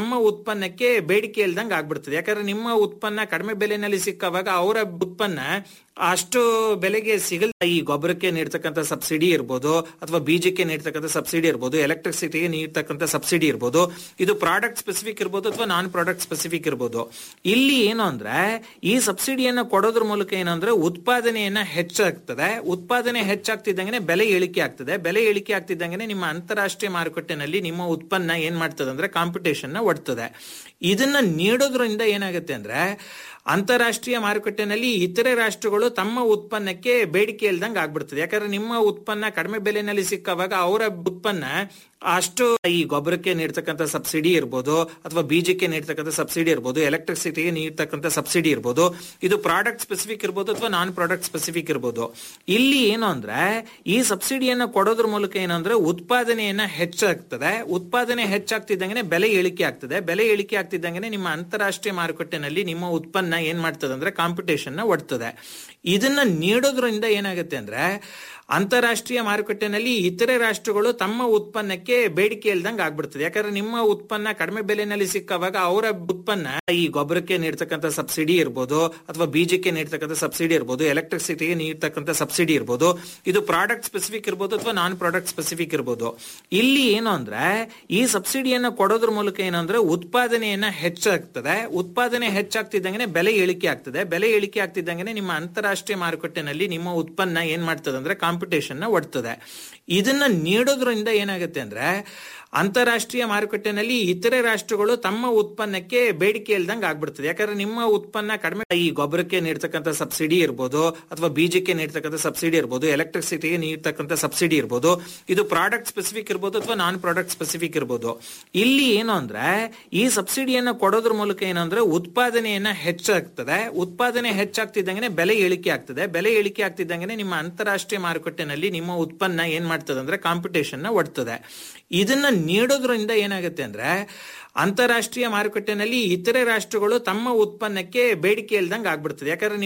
Speaker 5: ತಮ್ಮ ಉತ್ಪನ್ನಕ್ಕೆ ಬೇಡಿಕೆ ಇಲ್ದಂಗೆ ಆಗ್ಬಿಡ್ತದೆ ಯಾಕಂದ್ರೆ ನಿಮ್ಮ ಉತ್ಪನ್ನ ಕಡಿಮೆ ಬೆಲೆನಲ್ಲಿ ಸಿಕ್ಕವಾಗ ಅವರ ಉತ್ಪನ್ನ ಅಷ್ಟು ಬೆಲೆಗೆ ಸಿಗಲ್ ಈ ಗೊಬ್ಬರಕ್ಕೆ ನೀಡ್ತಕ್ಕಂಥ ಸಬ್ಸಿಡಿ ಇರ್ಬೋದು ಅಥವಾ ಬೀಜಕ್ಕೆ ನೀಡ್ತಕ್ಕಂಥ ಸಬ್ಸಿಡಿ ಇರ್ಬೋದು ಎಲೆಕ್ಟ್ರಿಸಿಟಿಗೆ ನೀಡ್ತಕ್ಕಂಥ ಸಬ್ಸಿಡಿ ಇರ್ಬೋದು ಇದು ಪ್ರಾಡಕ್ಟ್ ಸ್ಪೆಸಿಫಿಕ್ ಇರ್ಬೋದು ಅಥವಾ ನಾನ್ ಪ್ರಾಡಕ್ಟ್ ಸ್ಪೆಸಿಫಿಕ್ ಇರ್ಬೋದು ಇಲ್ಲಿ ಏನು ಅಂದ್ರೆ ಈ ಸಬ್ಸಿಡಿಯನ್ನ ಕೊಡೋದ್ರ ಮೂಲಕ ಏನಂದ್ರೆ ಉತ್ಪಾದನೆಯನ್ನ ಹೆಚ್ಚಾಗ್ತದೆ ಉತ್ಪಾದನೆ ಹೆಚ್ಚಾಗ್ತಿದ್ದಂಗೆ ಬೆಲೆ ಇಳಿಕೆ ಆಗ್ತದೆ ಬೆಲೆ ಇಳಿಕೆ ಆಗ್ತಿದ್ದಂಗೆ ನಿಮ್ಮ ಅಂತಾರಾಷ್ಟ್ರೀಯ ಮಾರುಕಟ್ಟೆನಲ್ಲಿ ನಿಮ್ಮ ಉತ್ಪನ್ನ ಏನ್ ಮಾಡ್ತದೆ ಅಂದ್ರೆ ಕಾಂಪಿಟೇಷನ್ ನ ಒಡ್ತದೆ ಇದನ್ನ ನೀಡೋದ್ರಿಂದ ಏನಾಗುತ್ತೆ ಅಂದ್ರೆ ಅಂತಾರಾಷ್ಟ್ರೀಯ ಮಾರುಕಟ್ಟೆನಲ್ಲಿ ಇತರೆ ರಾಷ್ಟ್ರಗಳು ತಮ್ಮ ಉತ್ಪನ್ನಕ್ಕೆ ಬೇಡಿಕೆ ಇಲ್ದಂಗೆ ಆಗ್ಬಿಡ್ತದೆ ಯಾಕಂದ್ರೆ ನಿಮ್ಮ ಉತ್ಪನ್ನ ಕಡಿಮೆ ಬೆಲೆನಲ್ಲಿ ಸಿಕ್ಕವಾಗ ಅವರ ಉತ್ಪನ್ನ ಅಷ್ಟು ಈ ಗೊಬ್ಬರಕ್ಕೆ ನೀಡ್ತಕ್ಕಂಥ ಸಬ್ಸಿಡಿ ಇರ್ಬೋದು ಅಥವಾ ಬೀಜಕ್ಕೆ ನೀಡ್ತಕ್ಕಂಥ ಸಬ್ಸಿಡಿ ಇರ್ಬೋದು ಎಲೆಕ್ಟ್ರಿಸಿಟಿಗೆ ನೀಡ್ತಕ್ಕಂಥ ಸಬ್ಸಿಡಿ ಇರ್ಬೋದು ಇದು ಪ್ರಾಡಕ್ಟ್ ಸ್ಪೆಸಿಫಿಕ್ ಇರ್ಬೋದು ಅಥವಾ ನಾನ್ ಪ್ರಾಡಕ್ಟ್ ಸ್ಪೆಸಿಫಿಕ್ ಇರ್ಬೋದು ಇಲ್ಲಿ ಏನು ಅಂದ್ರೆ ಈ ಸಬ್ಸಿಡಿಯನ್ನ ಕೊಡೋದ್ರ ಮೂಲಕ ಏನಂದ್ರೆ ಉತ್ಪಾದನೆಯನ್ನ ಹೆಚ್ಚಾಗ್ತದೆ ಉತ್ಪಾದನೆ ಹೆಚ್ಚಾಗ್ತಿದ್ದಂಗೆ ಬೆಲೆ ಇಳಿಕೆ ಆಗ್ತದೆ ಬೆಲೆ ಇಳಿಕೆ ಆಗ್ತಿದ್ದಂಗೆ ನಿಮ್ಮ ಅಂತಾರಾಷ್ಟ್ರೀಯ ಮಾರುಕಟ್ಟೆನಲ್ಲಿ ನಿಮ್ಮ ಉತ್ಪನ್ನ ಏನ್ ಮಾಡ್ತದೆ ಅಂದ್ರೆ ಕಾಂಪಿಟೇಷನ್ ನ ಒಡ್ತದೆ ಇದನ್ನ ನೀಡೋದ್ರಿಂದ ಏನಾಗುತ್ತೆ ಅಂದ್ರೆ ಅಂತಾರಾಷ್ಟ್ರೀಯ ಮಾರುಕಟ್ಟೆನಲ್ಲಿ ಇತರೆ ರಾಷ್ಟ್ರಗಳು ತಮ್ಮ ಉತ್ಪನ್ನಕ್ಕೆ ಬೇಡಿಕೆ ಇಲ್ದಂಗೆ ಆಗ್ಬಿಡ್ತದೆ ಯಾಕಂದ್ರೆ ನಿಮ್ಮ ಉತ್ಪನ್ನ ಕಡಿಮೆ ಬೆಲೆನಲ್ಲಿ ಸಿಕ್ಕವಾಗ ಅವರ ಉತ್ಪನ್ನ ಈ ಗೊಬ್ಬರಕ್ಕೆ ನೀಡ್ತಕ್ಕಂಥ ಸಬ್ಸಿಡಿ ಇರ್ಬೋದು ಅಥವಾ ಬೀಜಕ್ಕೆ ನೀಡ್ತಕ್ಕಂಥ ಸಬ್ಸಿಡಿ ಇರ್ಬೋದು ಎಲೆಕ್ಟ್ರಿಸಿಟಿಗೆ ನೀಡ್ತಕ್ಕಂಥ ಸಬ್ಸಿಡಿ ಇರ್ಬೋದು ಇದು ಪ್ರಾಡಕ್ಟ್ ಸ್ಪೆಸಿಫಿಕ್ ಇರ್ಬೋದು ಅಥವಾ ನಾನ್ ಪ್ರಾಡಕ್ಟ್ ಸ್ಪೆಸಿಫಿಕ್ ಇರ್ಬೋದು ಇಲ್ಲಿ ಏನು ಅಂದ್ರೆ ಈ ಸಬ್ಸಿಡಿಯನ್ನ ಕೊಡೋದ್ರ ಮೂಲಕ ಏನಂದ್ರೆ ಉತ್ಪಾದನೆಯನ್ನ ಹೆಚ್ಚಾಗ್ತದೆ ಉತ್ಪಾದನೆ ಹೆಚ್ಚಾಗ್ತಿದ್ದಂಗೆ ಬೆಲೆ ಇಳಿಕೆ ಆಗ್ತದೆ ಬೆಲೆ ಇಳಿಕೆ ಆಗ್ತಿದ್ದಂಗೆ ನಿಮ್ಮ ಅಂತಾರಾಷ್ಟ್ರೀಯ ಮಾರುಕಟ್ಟೆನಲ್ಲಿ ನಿಮ್ಮ ಉತ್ಪನ್ನ ಏನ್ ಮಾಡ್ತದೆ ಅಂದ್ರೆ ಕಾಂಪಿಟೇಷನ್ ನ ಒಡ್ತದೆ ಇದನ್ನ ನೀಡೋದ್ರಿಂದ ಏನಾಗುತ್ತೆ ಅಂದ್ರೆ ಅಂತಾರಾಷ್ಟ್ರೀಯ ಮಾರುಕಟ್ಟೆನಲ್ಲಿ ಇತರೆ ರಾಷ್ಟ್ರಗಳು ತಮ್ಮ ಉತ್ಪನ್ನಕ್ಕೆ ಬೇಡಿಕೆ ಇಲ್ದಂಗೆ ಆಗ್ಬಿಡ್ತದೆ ಯಾಕಂದ್ರೆ ನಿಮ್ಮ ಉತ್ಪನ್ನ ಕಡಿಮೆ ಈ ಗೊಬ್ಬರಕ್ಕೆ ನೀಡ್ತಕ್ಕಂಥ ಸಬ್ಸಿಡಿ ಇರ್ಬೋದು ಅಥವಾ ಬೀಜಕ್ಕೆ ನೀಡ್ತಕ್ಕಂಥ ಸಬ್ಸಿಡಿ ಇರ್ಬೋದು ಎಲೆಕ್ಟ್ರಿಸಿಟಿಗೆ ನೀಡ್ತಕ್ಕಂಥ ಸಬ್ಸಿಡಿ ಇರ್ಬೋದು ಇದು ಪ್ರಾಡಕ್ಟ್ ಸ್ಪೆಸಿಫಿಕ್ ಇರ್ಬೋದು ಅಥವಾ ನಾನ್ ಪ್ರಾಡಕ್ಟ್ ಸ್ಪೆಸಿಫಿಕ್ ಇರ್ಬೋದು ಇಲ್ಲಿ ಏನು ಅಂದ್ರೆ ಈ ಸಬ್ಸಿಡಿಯನ್ನ ಕೊಡೋದ್ರ ಮೂಲಕ ಏನಂದ್ರೆ ಉತ್ಪಾದನೆಯನ್ನ ಹೆಚ್ಚಾಗ್ತದೆ ಉತ್ಪಾದನೆ ಹೆಚ್ಚಾಗ್ತಿದ್ದಂಗೆ ಬೆಲೆ ಇಳಿಕೆ ಆಗ್ತದೆ ಬೆಲೆ ಇಳಿಕೆ ಆಗ್ತಿದ್ದಂಗೆ ನಿಮ್ಮ ಅಂತಾರಾಷ್ಟ್ರೀಯ ಮಾರುಕಟ್ಟೆನಲ್ಲಿ ನಿಮ್ಮ ಉತ್ಪನ್ನ ಏನ್ ಮಾಡ್ತದೆ ಅಂದ್ರೆ ಕಾಂಪಿಟೇಷನ್ ನ ಒಡ್ತದೆ ಇದನ್ನ ನೀಡೋದ್ರಿಂದ ಏನಾಗುತ್ತೆ ಅಂದ್ರೆ ಅಂತಾರಾಷ್ಟ್ರೀಯ ಮಾರುಕಟ್ಟೆನಲ್ಲಿ ಇತರೆ ರಾಷ್ಟ್ರಗಳು ತಮ್ಮ ಉತ್ಪನ್ನಕ್ಕೆ ಬೇಡಿಕೆ ಇಲ್ದಂಗೆ ಆಗ್ಬಿಡ್ತದೆ ಯಾಕಂದ್ರೆ